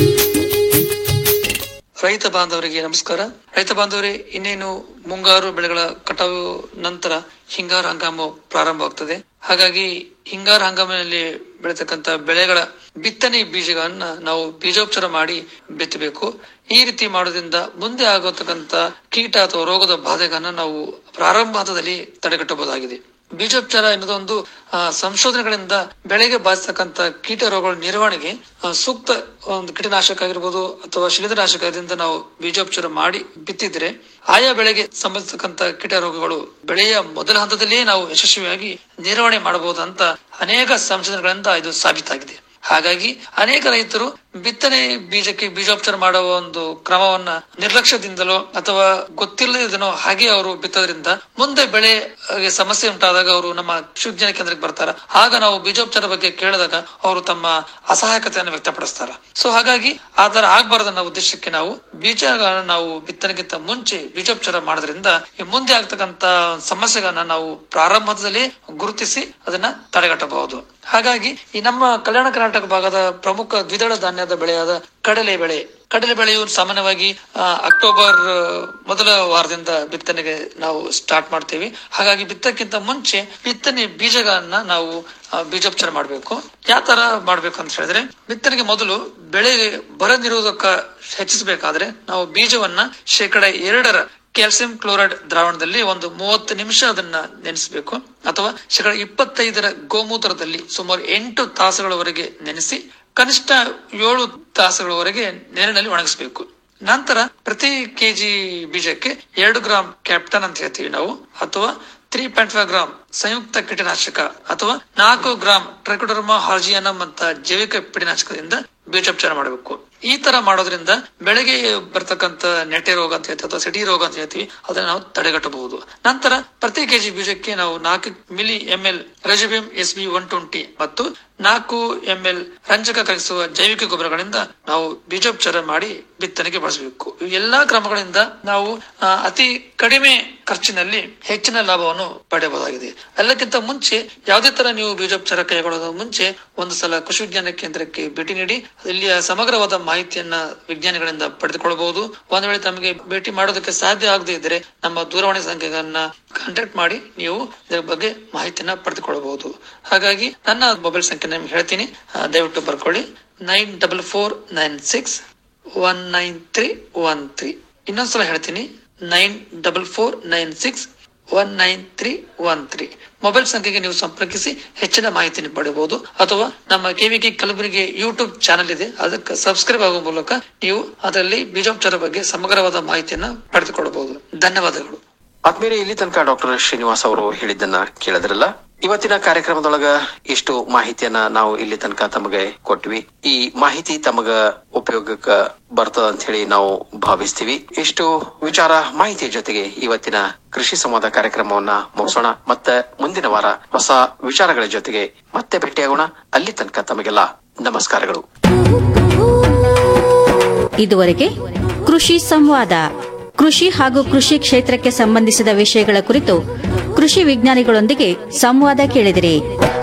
ರೈತ ಬಾಂಧವರಿಗೆ ನಮಸ್ಕಾರ ರೈತ ಬಾಂಧವರೇ ಇನ್ನೇನು ಮುಂಗಾರು ಬೆಳೆಗಳ ಕಟಾವು ನಂತರ ಹಿಂಗಾರು ಹಂಗಾಮು ಪ್ರಾರಂಭವಾಗ್ತದೆ ಹಾಗಾಗಿ ಹಿಂಗಾರು ಹಂಗಾಮಿನಲ್ಲಿ ಬೆಳೆತಕ್ಕಂತ ಬೆಳೆಗಳ ಬಿತ್ತನೆ ಬೀಜಗಳನ್ನ ನಾವು ಬೀಜೋಪಚಾರ ಮಾಡಿ ಬಿತ್ತಬೇಕು ಈ ರೀತಿ ಮಾಡೋದ್ರಿಂದ ಮುಂದೆ ಆಗತಕ್ಕಂತ ಕೀಟ ಅಥವಾ ರೋಗದ ಬಾಧೆಗಳನ್ನ ನಾವು ಪ್ರಾರಂಭ ಹಂತದಲ್ಲಿ ತಡೆಗಟ್ಟಬಹುದಾಗಿದೆ ಬೀಜೋಪಚಾರ ಎನ್ನುವುದೊಂದು ಆ, ಸಂಶೋಧನೆಗಳಿಂದ ಬೆಳೆಗೆ ಬಾಧಿಸತಕ್ಕಂತ ಕೀಟ ರೋಗಗಳ ನಿರ್ವಹಣೆಗೆ ಆ, ಸೂಕ್ತ ಒಂದು ಕೀಟನಾಶಕ ಆಗಿರ್ಬೋದು ಅಥವಾ ಶಿಲೀಂಧ್ರನಾಶಕದಿಂದ ನಾವು ಬೀಜೋಪಚಾರ ಮಾಡಿ ಬಿತ್ತಿದ್ರೆ ಆಯಾ ಬೆಳೆಗೆ ಸಂಬಂಧಿಸತಕ್ಕಂತ ಕೀಟ ರೋಗಗಳು ಬೆಳೆಯ ಮೊದಲ ಹಂತದಲ್ಲಿಯೇ ನಾವು ಯಶಸ್ವಿಯಾಗಿ ನಿರ್ವಹಣೆ ಮಾಡಬಹುದಂತ ಅನೇಕ ಸಂಶೋಧನೆಗಳಿಂದ ಇದು ಸಾಬೀತಾಗಿದೆ ಹಾಗಾಗಿ ಅನೇಕ ರೈತರು ಬಿತ್ತನೆ ಬೀಜಕ್ಕೆ ಬೀಜೋಪಚಾರ ಮಾಡುವ ಒಂದು ಕ್ರಮವನ್ನ ನಿರ್ಲಕ್ಷ್ಯದಿಂದಲೋ ಅಥವಾ ಗೊತ್ತಿಲ್ಲದೇನೋ ಹಾಗೆ ಅವರು ಬಿತ್ತೋದ್ರಿಂದ ಮುಂದೆ ಬೆಳೆಗೆ ಸಮಸ್ಯೆ ಉಂಟಾದಾಗ ಅವರು ನಮ್ಮ ಕೃಷಿ ಕೇಂದ್ರಕ್ಕೆ ಬರ್ತಾರ ಆಗ ನಾವು ಬೀಜೋಪಚಾರ ಬಗ್ಗೆ ಕೇಳಿದಾಗ ಅವರು ತಮ್ಮ ಅಸಹಾಯಕತೆಯನ್ನು ವ್ಯಕ್ತಪಡಿಸ್ತಾರ ಸೊ ಹಾಗಾಗಿ ಆ ತರ ಆಗ್ಬಾರ್ದು ಅನ್ನೋ ಉದ್ದೇಶಕ್ಕೆ ನಾವು ಬೀಜಗಳನ್ನ ನಾವು ಬಿತ್ತನೆಗಿಂತ ಮುಂಚೆ ಬೀಜೋಪಚಾರ ಮಾಡೋದ್ರಿಂದ ಈ ಮುಂದೆ ಆಗ್ತಕ್ಕಂತ ಸಮಸ್ಯೆಗಳನ್ನ ನಾವು ಪ್ರಾರಂಭದಲ್ಲಿ ಗುರುತಿಸಿ ಅದನ್ನ ತಡೆಗಟ್ಟಬಹುದು ಹಾಗಾಗಿ ಈ ನಮ್ಮ ಕಲ್ಯಾಣ ಕರ್ನಾಟಕ ಭಾಗದ ಪ್ರಮುಖ ದ್ವಿದಳ ಧಾನ್ಯದ ಬೆಳೆಯಾದ ಕಡಲೆ ಬೆಳೆ ಕಡಲೆ ಬೆಳೆಯು ಸಾಮಾನ್ಯವಾಗಿ ಆ, ಅಕ್ಟೋಬರ್ ಆ, ಮೊದಲ ವಾರದಿಂದ ಬಿತ್ತನೆಗೆ ನಾವು ಸ್ಟಾರ್ಟ್ ಮಾಡ್ತೇವೆ ಹಾಗಾಗಿ ಬಿತ್ತಕ್ಕಿಂತ ಮುಂಚೆ ಬಿತ್ತನೆ ಬೀಜಗಳನ್ನ ನಾವು ಆ, ಬೀಜೋಪಚಾರ ಮಾಡಬೇಕು ಯಾವ ತರ ಮಾಡ್ಬೇಕು ಅಂತ ಹೇಳಿದ್ರೆ ಬಿತ್ತನೆಗೆ ಮೊದಲು ಬೆಳೆಗೆ ಬರ ನಿರೋಧಕ ಹೆಚ್ಚಿಸಬೇಕಾದ್ರೆ ನಾವು ಬೀಜವನ್ನ ಶೇಕಡ ಎರಡರ ಕ್ಯಾಲ್ಸಿಯಂ ಕ್ಲೋರೈಡ್ ದ್ರಾವಣದಲ್ಲಿ ಒಂದು ಮೂವತ್ತು ನಿಮಿಷ ಅದನ್ನ ನೆನೆಸಬೇಕು ಅಥವಾ ಶೇಕಡ ಇಪ್ಪತ್ತೈದರ ಗೋಮೂತ್ರದಲ್ಲಿ ಸುಮಾರು ಎಂಟು ತಾಸುಗಳವರೆಗೆ ನೆನೆಸಿ ಕನಿಷ್ಠ ಏಳು ತಾಸುಗಳವರೆಗೆ ನೆರಳಿನಲ್ಲಿ ಒಣಗಿಸಬೇಕು ನಂತರ ಪ್ರತಿ ಕೆಜಿ ಬೀಜಕ್ಕೆ ಎರಡು ಗ್ರಾಂ ಕ್ಯಾಪ್ಟನ್ ಅಂತ ಹೇಳ್ತೀವಿ ನಾವು ಅಥವಾ ತ್ರೀ ಪಾಯಿಂಟ್ ಫೈವ್ ಗ್ರಾಂ ಸಂಯುಕ್ತ ಕೀಟನಾಶಕ ಅಥವಾ ನಾಲ್ಕು ಗ್ರಾಂ ಟ್ರೈಕೋಡರ್ಮಾ ಹಾರ್ಜಿಯನಮ್ ಅಂತ ಜೈವಿಕ ಕೀಟನಾಶಕದಿಂದ ಬೀಜೋಪಚಾರ ಮಾಡಬೇಕು ಈ ತರ ಮಾಡೋದ್ರಿಂದ ಬೆಳೆಗೆ ಬರ್ತಕ್ಕಂತ ನೆಟ್ಟೆ ರೋಗ ಅಂತ ಹೇಳ್ತೀವಿ ಅಥವಾ ಸಿಡಿ ರೋಗ ಅಂತ ಹೇಳ್ತೀವಿ ಅದನ್ನ ನಾವು ತಡೆಗಟ್ಟಬಹುದು ನಂತರ ಪ್ರತಿ ಕೆಜಿ ಬೀಜಕ್ಕೆ ನಾವು ನಾಲ್ಕು milli M L rhizobium S B one twenty ಮತ್ತು ನಾಲ್ಕು ಎಂ ಎಲ್ ರಂಜಕ ಕಲಿಸುವ ಜೈವಿಕ ಗೊಬ್ಬರಗಳಿಂದ ನಾವು ಬೀಜೋಪಚಾರ ಮಾಡಿ ಬಿತ್ತನೆಗೆ ಬಳಸಬೇಕು ಈ ಎಲ್ಲಾ ಕ್ರಮಗಳಿಂದ ನಾವು ಆ, ಅತಿ ಕಡಿಮೆ ಖರ್ಚಿನಲ್ಲಿ ಹೆಚ್ಚಿನ ಲಾಭವನ್ನು ಪಡೆಯಬಹುದಾಗಿದೆ ಎಲ್ಲಕ್ಕಿಂತ ಮುಂಚೆ ಯಾವುದೇ ತರ ನೀವು ಬೀಜೋಪಚಾರ ಕೈಗೊಳ್ಳೋದ ಮುಂಚೆ ಒಂದು ಸಲ ಕೃಷಿ ವಿಜ್ಞಾನ ಕೇಂದ್ರಕ್ಕೆ ಭೇಟಿ ನೀಡಿ ಇಲ್ಲಿಯ ಸಮಗ್ರವಾದ ಮಾಹಿತಿಯನ್ನ ವಿಜ್ಞಾನಿಗಳಿಂದ ಪಡೆದುಕೊಳ್ಳಬಹುದು ಒಂದು ವೇಳೆ ತಮಗೆ ಭೇಟಿ ಮಾಡೋದಕ್ಕೆ ಸಾಧ್ಯ ಆಗದೇ ಇದ್ದರೆ ನಮ್ಮ ದೂರವಾಣಿ ಸಂಖ್ಯೆಗಳನ್ನ ಕಾಂಟ್ಯಾಕ್ಟ್ ಮಾಡಿ ನೀವು ಇದರ ಬಗ್ಗೆ ಮಾಹಿತಿಯನ್ನ ಪಡೆದುಕೊಳ್ಳಬಹುದು ಹಾಗಾಗಿ ನನ್ನ ಮೊಬೈಲ್ ಸಂಖ್ಯೆ ನಿಮ್ಗೆ ಹೇಳ್ತೀನಿ ಆ, ದಯವಿಟ್ಟು ಬರ್ಕೊಳ್ಳಿ nine double four nine six one nine three one three ಇನ್ನೊಂದ್ಸಲ ಹೇಳ್ತೀನಿ nine double four nine six one nine three one three mobile ಸಂಖ್ಯೆಗೆ ನೀವು ಸಂಪರ್ಕಿಸಿ ಹೆಚ್ಚಿನ ಮಾಹಿತಿಯನ್ನು ಪಡೆಯಬಹುದು ಅಥವಾ ನಮ್ಮ ಕೆವಿಕೆ ಕಲಬುರಗಿ ಯೂಟ್ಯೂಬ್ ಚಾನೆಲ್ ಇದೆ ಅದಕ್ಕೆ ಸಬ್ಸ್ಕ್ರೈಬ್ ಆಗುವ ಮೂಲಕ ನೀವು ಅದರಲ್ಲಿ ಬೀಜೋಪಚಾರ ಬಗ್ಗೆ ಸಮಗ್ರವಾದ ಮಾಹಿತಿಯನ್ನ ಪಡೆದುಕೊಳ್ಳಬಹುದು ಧನ್ಯವಾದಗಳು ಆದ್ಮೇಲೆ ಇಲ್ಲಿ ತನಕ ಡಾಕ್ಟರ್ ಶ್ರೀನಿವಾಸ್ ಅವರು ಹೇಳಿದ್ದನ್ನ ಕೇಳಿದ್ರಲ್ಲ ಇವತ್ತಿನ ಕಾರ್ಯಕ್ರಮದೊಳಗ ಇಷ್ಟು ಮಾಹಿತಿಯನ್ನ ನಾವು ಇಲ್ಲಿ ತನಕ ತಮಗೆ ಕೊಟ್ವಿ ಈ ಮಾಹಿತಿ ತಮಗ ಉಪಯೋಗಕ್ಕ ಬರ್ತದ ಅಂತ ಹೇಳಿ ನಾವು ಭಾವಿಸ್ತೀವಿ ಇಷ್ಟು ವಿಚಾರ ಮಾಹಿತಿಯ ಜೊತೆಗೆ ಇವತ್ತಿನ ಕೃಷಿ ಸಂವಾದ ಕಾರ್ಯಕ್ರಮವನ್ನ ಮುಗಿಸೋಣ ಮತ್ತೆ ಮುಂದಿನ ವಾರ ಹೊಸ ವಿಚಾರಗಳ ಜೊತೆಗೆ ಮತ್ತೆ ಭೇಟಿಯಾಗೋಣ ಅಲ್ಲಿ ತನಕ ತಮಗೆಲ್ಲ ನಮಸ್ಕಾರಗಳು ಇದುವರೆಗೆ ಕೃಷಿ ಸಂವಾದ ಕೃಷಿ ಹಾಗೂ ಕೃಷಿ ಕ್ಷೇತ್ರಕ್ಕೆ ಸಂಬಂಧಿಸಿದ ವಿಷಯಗಳ ಕುರಿತು ಕೃಷಿ ವಿಜ್ಞಾನಿಗಳೊಂದಿಗೆ ಸಂವಾದ ಕೇಳಿದಿರಿ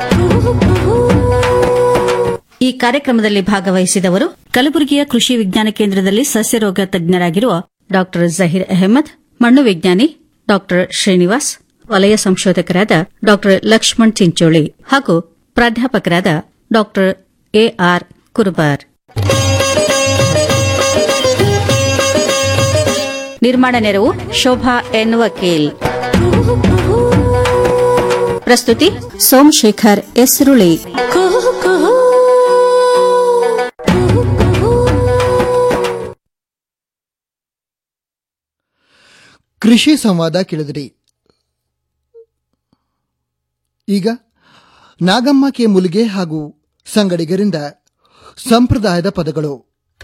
ಈ ಕಾರ್ಯಕ್ರಮದಲ್ಲಿ ಭಾಗವಹಿಸಿದವರು ಕಲಬುರಗಿಯ ಕೃಷಿ ವಿಜ್ಞಾನ ಕೇಂದ್ರದಲ್ಲಿ ಸಸ್ಯರೋಗ ತಜ್ಞರಾಗಿರುವ ಡಾ ಜಹೀರ್ ಅಹಮದ್ ಮಣ್ಣು ವಿಜ್ಞಾನಿ ಡಾ ಶ್ರೀನಿವಾಸ್ ವಲಯ ಸಂಶೋಧಕರಾದ ಡಾ ಲಕ್ಷ್ಮಣ್ ಚಿಂಚೋಳಿ ಹಾಗೂ ಪ್ರಾಧ್ಯಾಪಕರಾದ ಡಾ ಎಆರ್ ಕುರುಬಾರ್ ನಿರ್ಮಾಣ ನೆರವು ಶೋಭಾ ಎನ್ ವಕೀಲ್ ಪ್ರಸ್ತುತಿ ಸೋಮಶೇಖರ್ ಎಸ್ರುಳಿ ಕೃಷಿ ಸಂವಾದ ಕೇಳಿದಿರಿ ಈಗ ನಾಗಮ್ಮ ಕೆ ಮುಲಿಗೆ ಹಾಗೂ ಸಂಗಡಿಗರಿಂದ ಸಂಪ್ರದಾಯದ ಪದಗಳು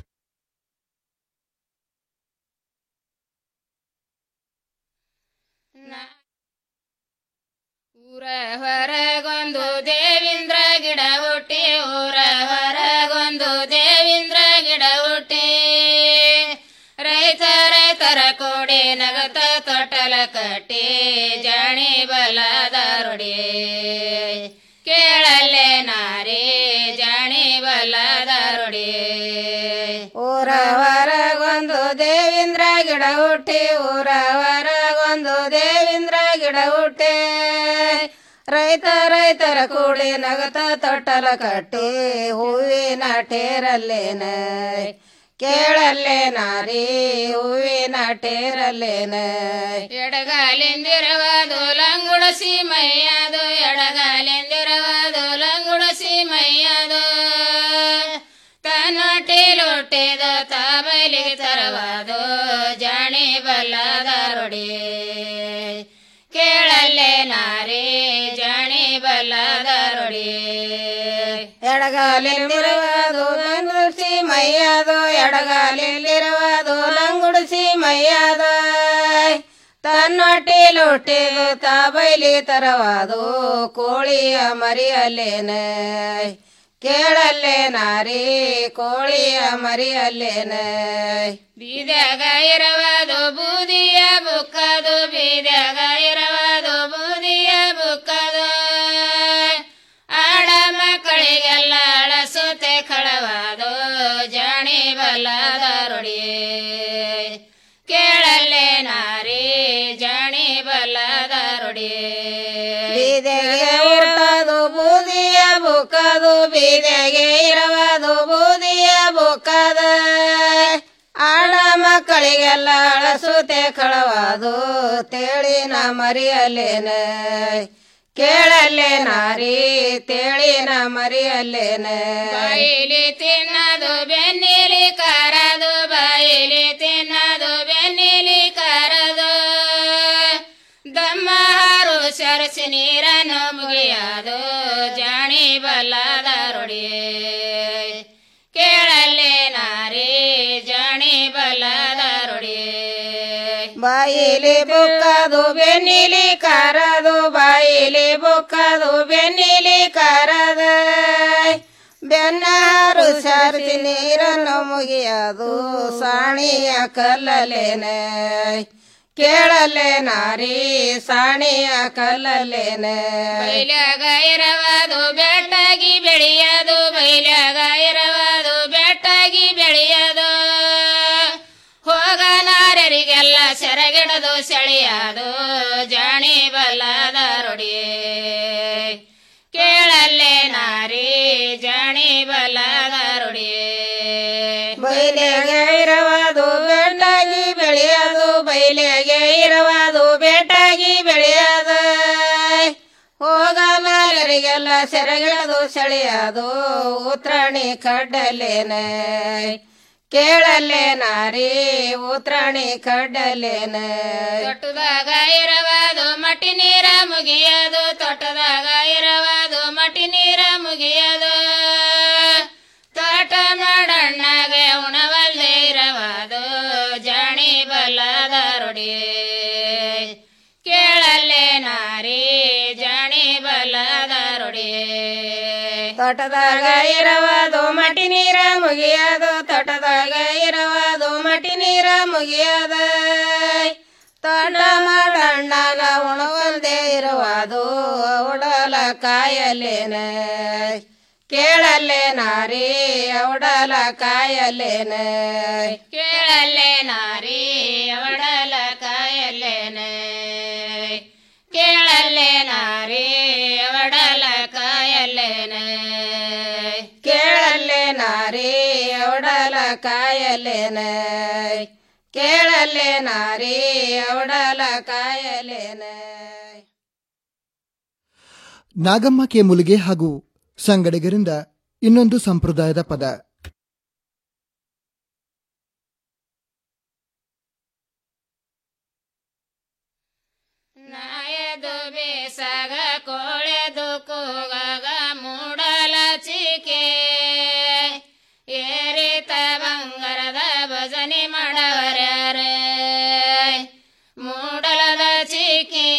ಊರ ಹೊರಗೊಂದು ದೇವಿಂದ್ರ ಗಿಡ ಹುಟ್ಟಿ ಊರ ಹೊರಗೊಂದು ದೇವಿಂದ್ರ ಗಿಡ ಹುಟ್ಟಿ ರೈತ ರೈತರ ಕೂಡಿ ನಗತ ತೊಟ್ಟಲ ಕಟ್ಟಿ ಜಾಣಿ ಬಲದ ರುಡಿ ಕೇಳಲ್ಲೇ ನಾರಿ ಜಾಣಿ ಬಲದ ರುಡಿ ಊರ ಹೊರಗೊಂದು ದೇವಿಂದ್ರ ಗಿಡ ಹುಟ್ಟಿ ಊರ ಹೊರಗೊಂದು ದೇವಿಂದ್ರ ಗಿಡ ಹುಟ್ಟಿ ರೈತ ರೈತರ ಕೂಡಿ ನಗತ ತೊಟ್ಟಲ ಕಟ್ಟಿ ಹೂವಿನ ಟೇರಲ್ಲೇನ ಕೇಳಲ್ಲೇ ನಾರಿ ಹೂವಿನ ಟೇರಲ್ಲೇನ ಎಡಗಾಲಿಂದಿರವಾದು ಲಂಗುಡಸಿ ಮೈಯದು ಎಡಗಾಲಿಂದಿರವಾದು ಲಂಗುಡಸಿ ಮೈಯದು ತನ್ನೊಟ್ಟಿ ಲೊಟ್ಟಿದು ತಾಬಲಿಗೆ ತರವಾದು ಜಾಣಿ ಬಲ್ಲದ ರುಡಿ ಕೇಳಲ್ಲೇ ನಾರಿ ಜಾಣಿ ಬಲ್ಲದ ರುಡಿ ಎಡಗಾಲಿಂದಿರುವುದು ಲಂಗುಡಿಸಿ ಮೈಯದು ಎಡಗಾಲಿಂದಿರುವುದು ಲಂಗುಡಿಸಿ ಮೈಯದು ತನ್ನೊಟ್ಟಿ ಲೊಟ್ಟಿದು ತಾಬೈಲಿ ತರವಾದು ಕೋಳಿಯ ಮರಿಯಲ್ಲೇನ ಕೇಳಲ್ಲೇ ನಾರಿ ಕೋಳಿಯ ಮರಿಯಲ್ಲೇನ ಬೀದ್ಯಾಗ ಇರವಾದು ಬೂದಿಯ ಬುಕ್ಕದು ಬೀದ್ಯಾಗ ಇರವಾದು ಬೂದಿಯ ಬುಕ್ಕದು ಆಡ ಮಕ್ಕಳಿಗೆಲ್ಲ ಅಳಸುತ್ತೆ ಖಳವಾದು ಜಾಣಿ ಬಲ್ಲದ ರುಡಿ ಕೇಳಲ್ಲೇ ನಾರಿ ಜಾಣಿ ಬಲ್ಲದ ರುಡಿ ಬೀದೆಗೆ ಇರೋದು ಬೂದಿಯ ಬುಕ್ಕದು ಬೀದೆಗೆ ಇರವಾದು ಬೂದಿಯ ಬುಕ್ಕದ ಆಡ ಮಕ್ಕಳಿಗೆಲ್ಲ ಅಳಸುತ್ತೆ ಖಳವಾದು ತೇಳಿನ ಮರಿಯಲ್ಲೇನ ಕೇಳಲ್ಲೇ ನಾರಿ ತೇಳಿನ ಮರಿಯಲ್ಲೇನ ಬಾಯಿಲಿ ತಿನ್ನದು ಬೆನ್ನಿಲಿ ಕಾರದು ಬಾಯಿಲಿ ತಿನ್ನದು ಬೆನ್ನಿಲಿ ಕಾರದು ದಮ್ಮ ಹಾರು ಸರಸಿ ನೀರನ್ನು ಮುಗಿಯದು ಜಾಣಿ ಬಲ್ಲದ ರುಡಿ ಕೇಳಲ್ಲೇ ನಾರಿ ಬಾಯಿಲಿ ಬುಕ್ಕದು ಬೆನ್ನಿಲಿ ಕರದು ಬಾಯಿಲಿ ಬುಕ್ಕದು ಬೆನ್ನಿಲಿ ಕರದ ಬೆನ್ನಾರು ಸರಿಸಿ ನೀರನ್ನು ಮುಗಿಯದು ಸಾಣಿಯ ಕಲ್ಲಲೇನೆ ಕೇಳಲೆ ನಾರಿ ಸಾಣಿಯ ಕಲ್ಲಲೇನೆ ಬೈಲಾಗ ಇರವದು ಬೆಟ್ಟಾಗಿ ಬೆಳೆಯದು ಬೈಲಾಗ ಇರವದು ಬೆಟ್ಟಾಗಿ ಬೆಳೆಯದು ಹೋಗ ನಾರರಿಗೆಲ್ಲ ಸೆರಗಿಡದು ಸೆಳೆಯದು ಜಾಣಿ ಬಲ್ಲದ ರೊಡಿಯೇ ಕೇಳಲ್ಲೇ ನಾರಿ ಜಾಣಿ ಬಲ್ಲದ ರೊಡಿಯೇ ಬೈಲೆಗೆ ಇರವದು ಬೆಟ್ಟಾಗಿ ಬೆಳೆಯದು ಬೈಲೆಗೆ ಇರವದು ಬೆಟ್ಟಾಗಿ ಬೆಳೆಯದು ಹೋಗಲಾರರಿಗೆಲ್ಲ ಸೆರಗಿಡದು ಸೆಳೆಯದು ಉತ್ರಾಣಿ ಕಡ್ಡಲೇನೆ ಕೇಳಲೆ ನಾರಿ ಉತ್ರಾಣಿ ಕಡ್ಡಲೇನೆ ತೊಟ್ಟದಾಗ ಇರವದು ಮಟ್ಟಿ ನೀರ ಮುಗಿಯದು ತೊಟ್ಟದಾಗ ಇರವದು ಮಟ್ಟಿ ನೀರ ಮುಗಿಯದು ತೋಟ ಮಾಡಣ್ಣಗೆ ಉಣವಲ್ಲದೆ ಇರವದು ಜಾಣಿ ಬಲ್ಲದ ರೊಡಿಯೇ ಕೇಳಲ್ಲೇ ನಾರಿ ಜಾಣಿ ಬಲ್ಲದ ರೊಡಿಯೇ ತೋಟದಾಗ ಇರವದು ಮಟಿ ನೀರ ಮುಗಿಯದು ತೋಟದಾಗ ಇರವದು ಮಟಿ ನೀರ ಮುಗಿಯದ ತೋಟ ಮಾಡಣ್ಣನ ಉಣವಲ್ದೆ ಇರುವುದು ಉಡಲ ಕಾಯಲೇನೆ ಕೇಳಲೆ ನಾರಿ ಉಡಲ ಕಾಯಲೇನೆ ಕೇಳಲ್ಲೇ ನಾರಿ ಅವಡಲ ಕಾಯಲ್ಲೇನೆ ಕೇಳಲ್ಲೇ ನಾರಿ ಅವಡಲ ಕಾಯಲ್ಲೇನೆ ಕೇಳಲೆ ನಾರಿ ಉಡಲ ಕಾಯಲೇನೆ ಕೇಳಲೆ ನಾರಿ ಉಡಲ ಕಾಯಲೇನೆ ನಾಗಮ್ಮ ಕೆ ಮುಲಿಗೆ ಹಾಗೂ ಸಂಗಡಿಗರಿಂದ ಇನ್ನೊಂದು ಸಂಪ್ರದಾಯದ ಪದ ನಾಯದು ಬೇಸಗ ಕೋಳೆದು ಕೂಗಗ ಮೂಡಲ ಚಿಕೆ ಏರಿತ ಬಂಗಾರದ ಭಜನೆ ಮಾಡವರ್ಯಾರೆ ಮೂಡಲದ ಚಿಕ್ಕಿ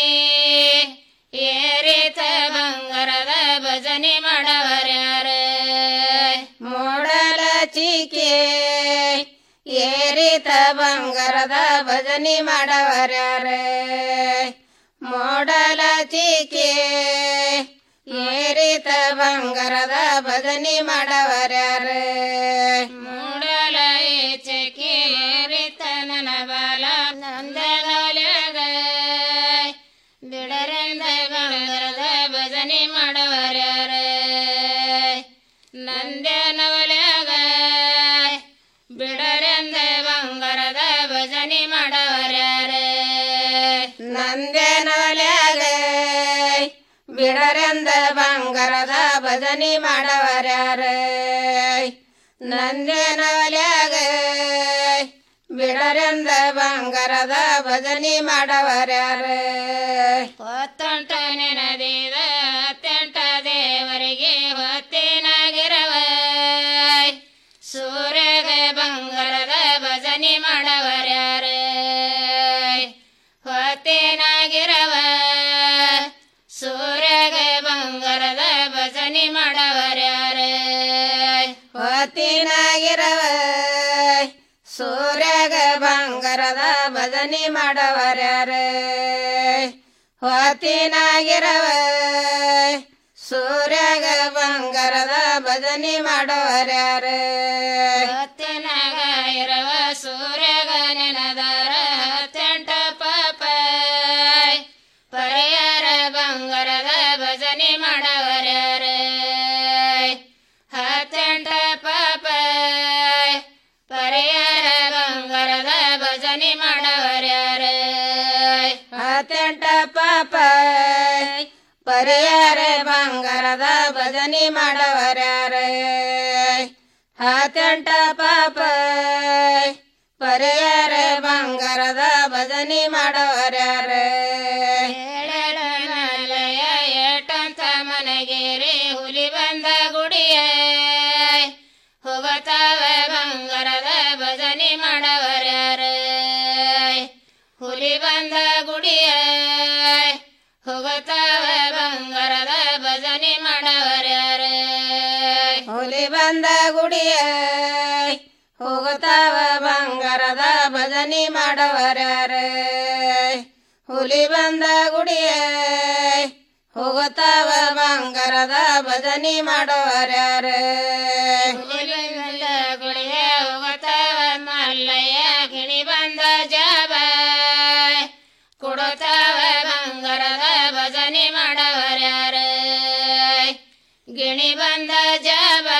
ಏರಿತ ಬಂಗಾರದ ಭಜನೆ ಮಾಡವರ್ಯಾರೆ ಮೂಡಲ ಚಿಕೆ ಏರಿತ ಬಂಗಾರದ ಭಜನಿ ಮಾಡವರ್ಯಾರೆ ಮೋಡಲ ಚಿಕೆ ಏರಿತ ಬಂಗಾರದ ಭಜನಿ ಮಾಡವರ್ಯಾರೆ ಮೂಡಲ ಚಿಕ್ಕಿ ಏರಿತ ನನ್ನ ಬಾಲ ನಂದನೊಲೆಗ ಬಿಡರೆಂದ ಬಂಗಾರದ ಭಜನೆ ಮಾಡವರ್ಯಾರೆ ನಂದನವಲ್ಯಾಗ ಬಿಡರೆಂದ ಬಂಗಾರದ ಭಜನೆ ಮಾಡವರ್ಯಾರೆ ನಂದೇನೊಲ್ಯಾಗ ಬಿಡರೆಂದ ಬಂಗಾರದ ಭಜನಿ ಮಾಡವರ್ಯಾರೆ ನಂದೇನೊಲ್ಯಾಗ ಬಿಡರೆಂದ ಬಂಗಾರದ ಭಜನಿ ಮಾಡವರ್ಯಾರೆ ಹೊತ್ತೊಂಟ ನೆನದಿದ ಅತ್ಯಂಟ ದೇವರಿಗೆ ಹೊತ್ತಿನಾಗಿರವ ಸೂರ್ಯಗ ಬಂಗಾರದ ಭಜನೆ ಮಾಡವರ್ಯಾರೆ ಹೊತ್ತಿನಾಗಿರವ ಸೂರ್ಯಗ ಬಂಗಾರದ ಭಜನೆ ಮಾಡವರ್ಯಾರೆ ಹೊತ್ತಿನಾಗಿರವ ಸೂರ್ಯಗ ಬಂಗಾರದ ಭಜನಿ ಮಾಡವರ್ಯಾರೆ ಹೊತ್ತಿನಾಗಿರವ ಸೂರ್ಯಗ ಬಂಗಾರದ ಭಜನಿ ಮಾಡವರ್ಯಾರೆ ಹೊತ್ತಿನಾಗ ಇರವ ಸೂರ್ಯಗ ನೆನದಾರ ಹತ್ತೆಂಟ ಪಾಪ ಪರಿಹಾರ ಬಂಗಾರದ ಭಜನೆ ಮಾಡವರ್ಯಾರೆ ಹತ್ತೆಂಟ ಪಾಪ ಪರಿಹಾರ ಬಂಗಾರದ ಭಜನೆ ಮಾಡವರ್ಯಾರೆ ಹತ್ತೆಂಟ ಪಾಪ ಪರಿಹಾರ ಬಂಗಾರದ ಭಜನಿ ಮಾಡವರ್ಯಾರೆ ಹತ್ತೆಂಟ ಪಾಪ ಪರಿಹಾರ ಬಂಗಾರದ ಭಜನಿ ಮಾಡವರ್ಯಾರೆ ಏಳಲಯ ಏಟಂತ ಮನೆಗೇರಿ ಹುಲಿ ಬಂದ ಗುಡಿಯ ಹೋಗತಾವ ಬಂಗಾರದ ಭಜನೆ ಮಾಡವರ್ಯಾರ ಹುಲಿ ಬಂದ ಗುಡಿಯ ಹೋಗುತ್ತಾವ ಬಂಗಾರದ ಭಜನೆ ಮಾಡವರ್ಯಾರ ಹುಲಿ ಬಂದ ಗುಡಿಯ ಹೋಗುತ್ತಾವ ಬಂಗಾರದ ಭಜನಿ ಮಾಡವರ್ಯಾರ ಹುಲಿ ಬಂದ ಗುಡಿಯ ಹೋಗುತ್ತಾವ ಬಂಗಾರದ ಭಜನಿ ಮಾಡವರ್ಯಾರ ಹುಲಿ ಬಂದ ಗುಡಿಯ ಹೋಗುತ್ತಾವ ಮಲ್ಲಯ್ಯ ಗಿಣಿ ಬಂದ ಜಾಬ ಕೊಡುತ್ತಾವ ಬಂಗಾರದ ಭಜನೆ ಮಾಡವರ್ಯಾರ ಗಿಣಿ ಬಂದ ಜಾಬ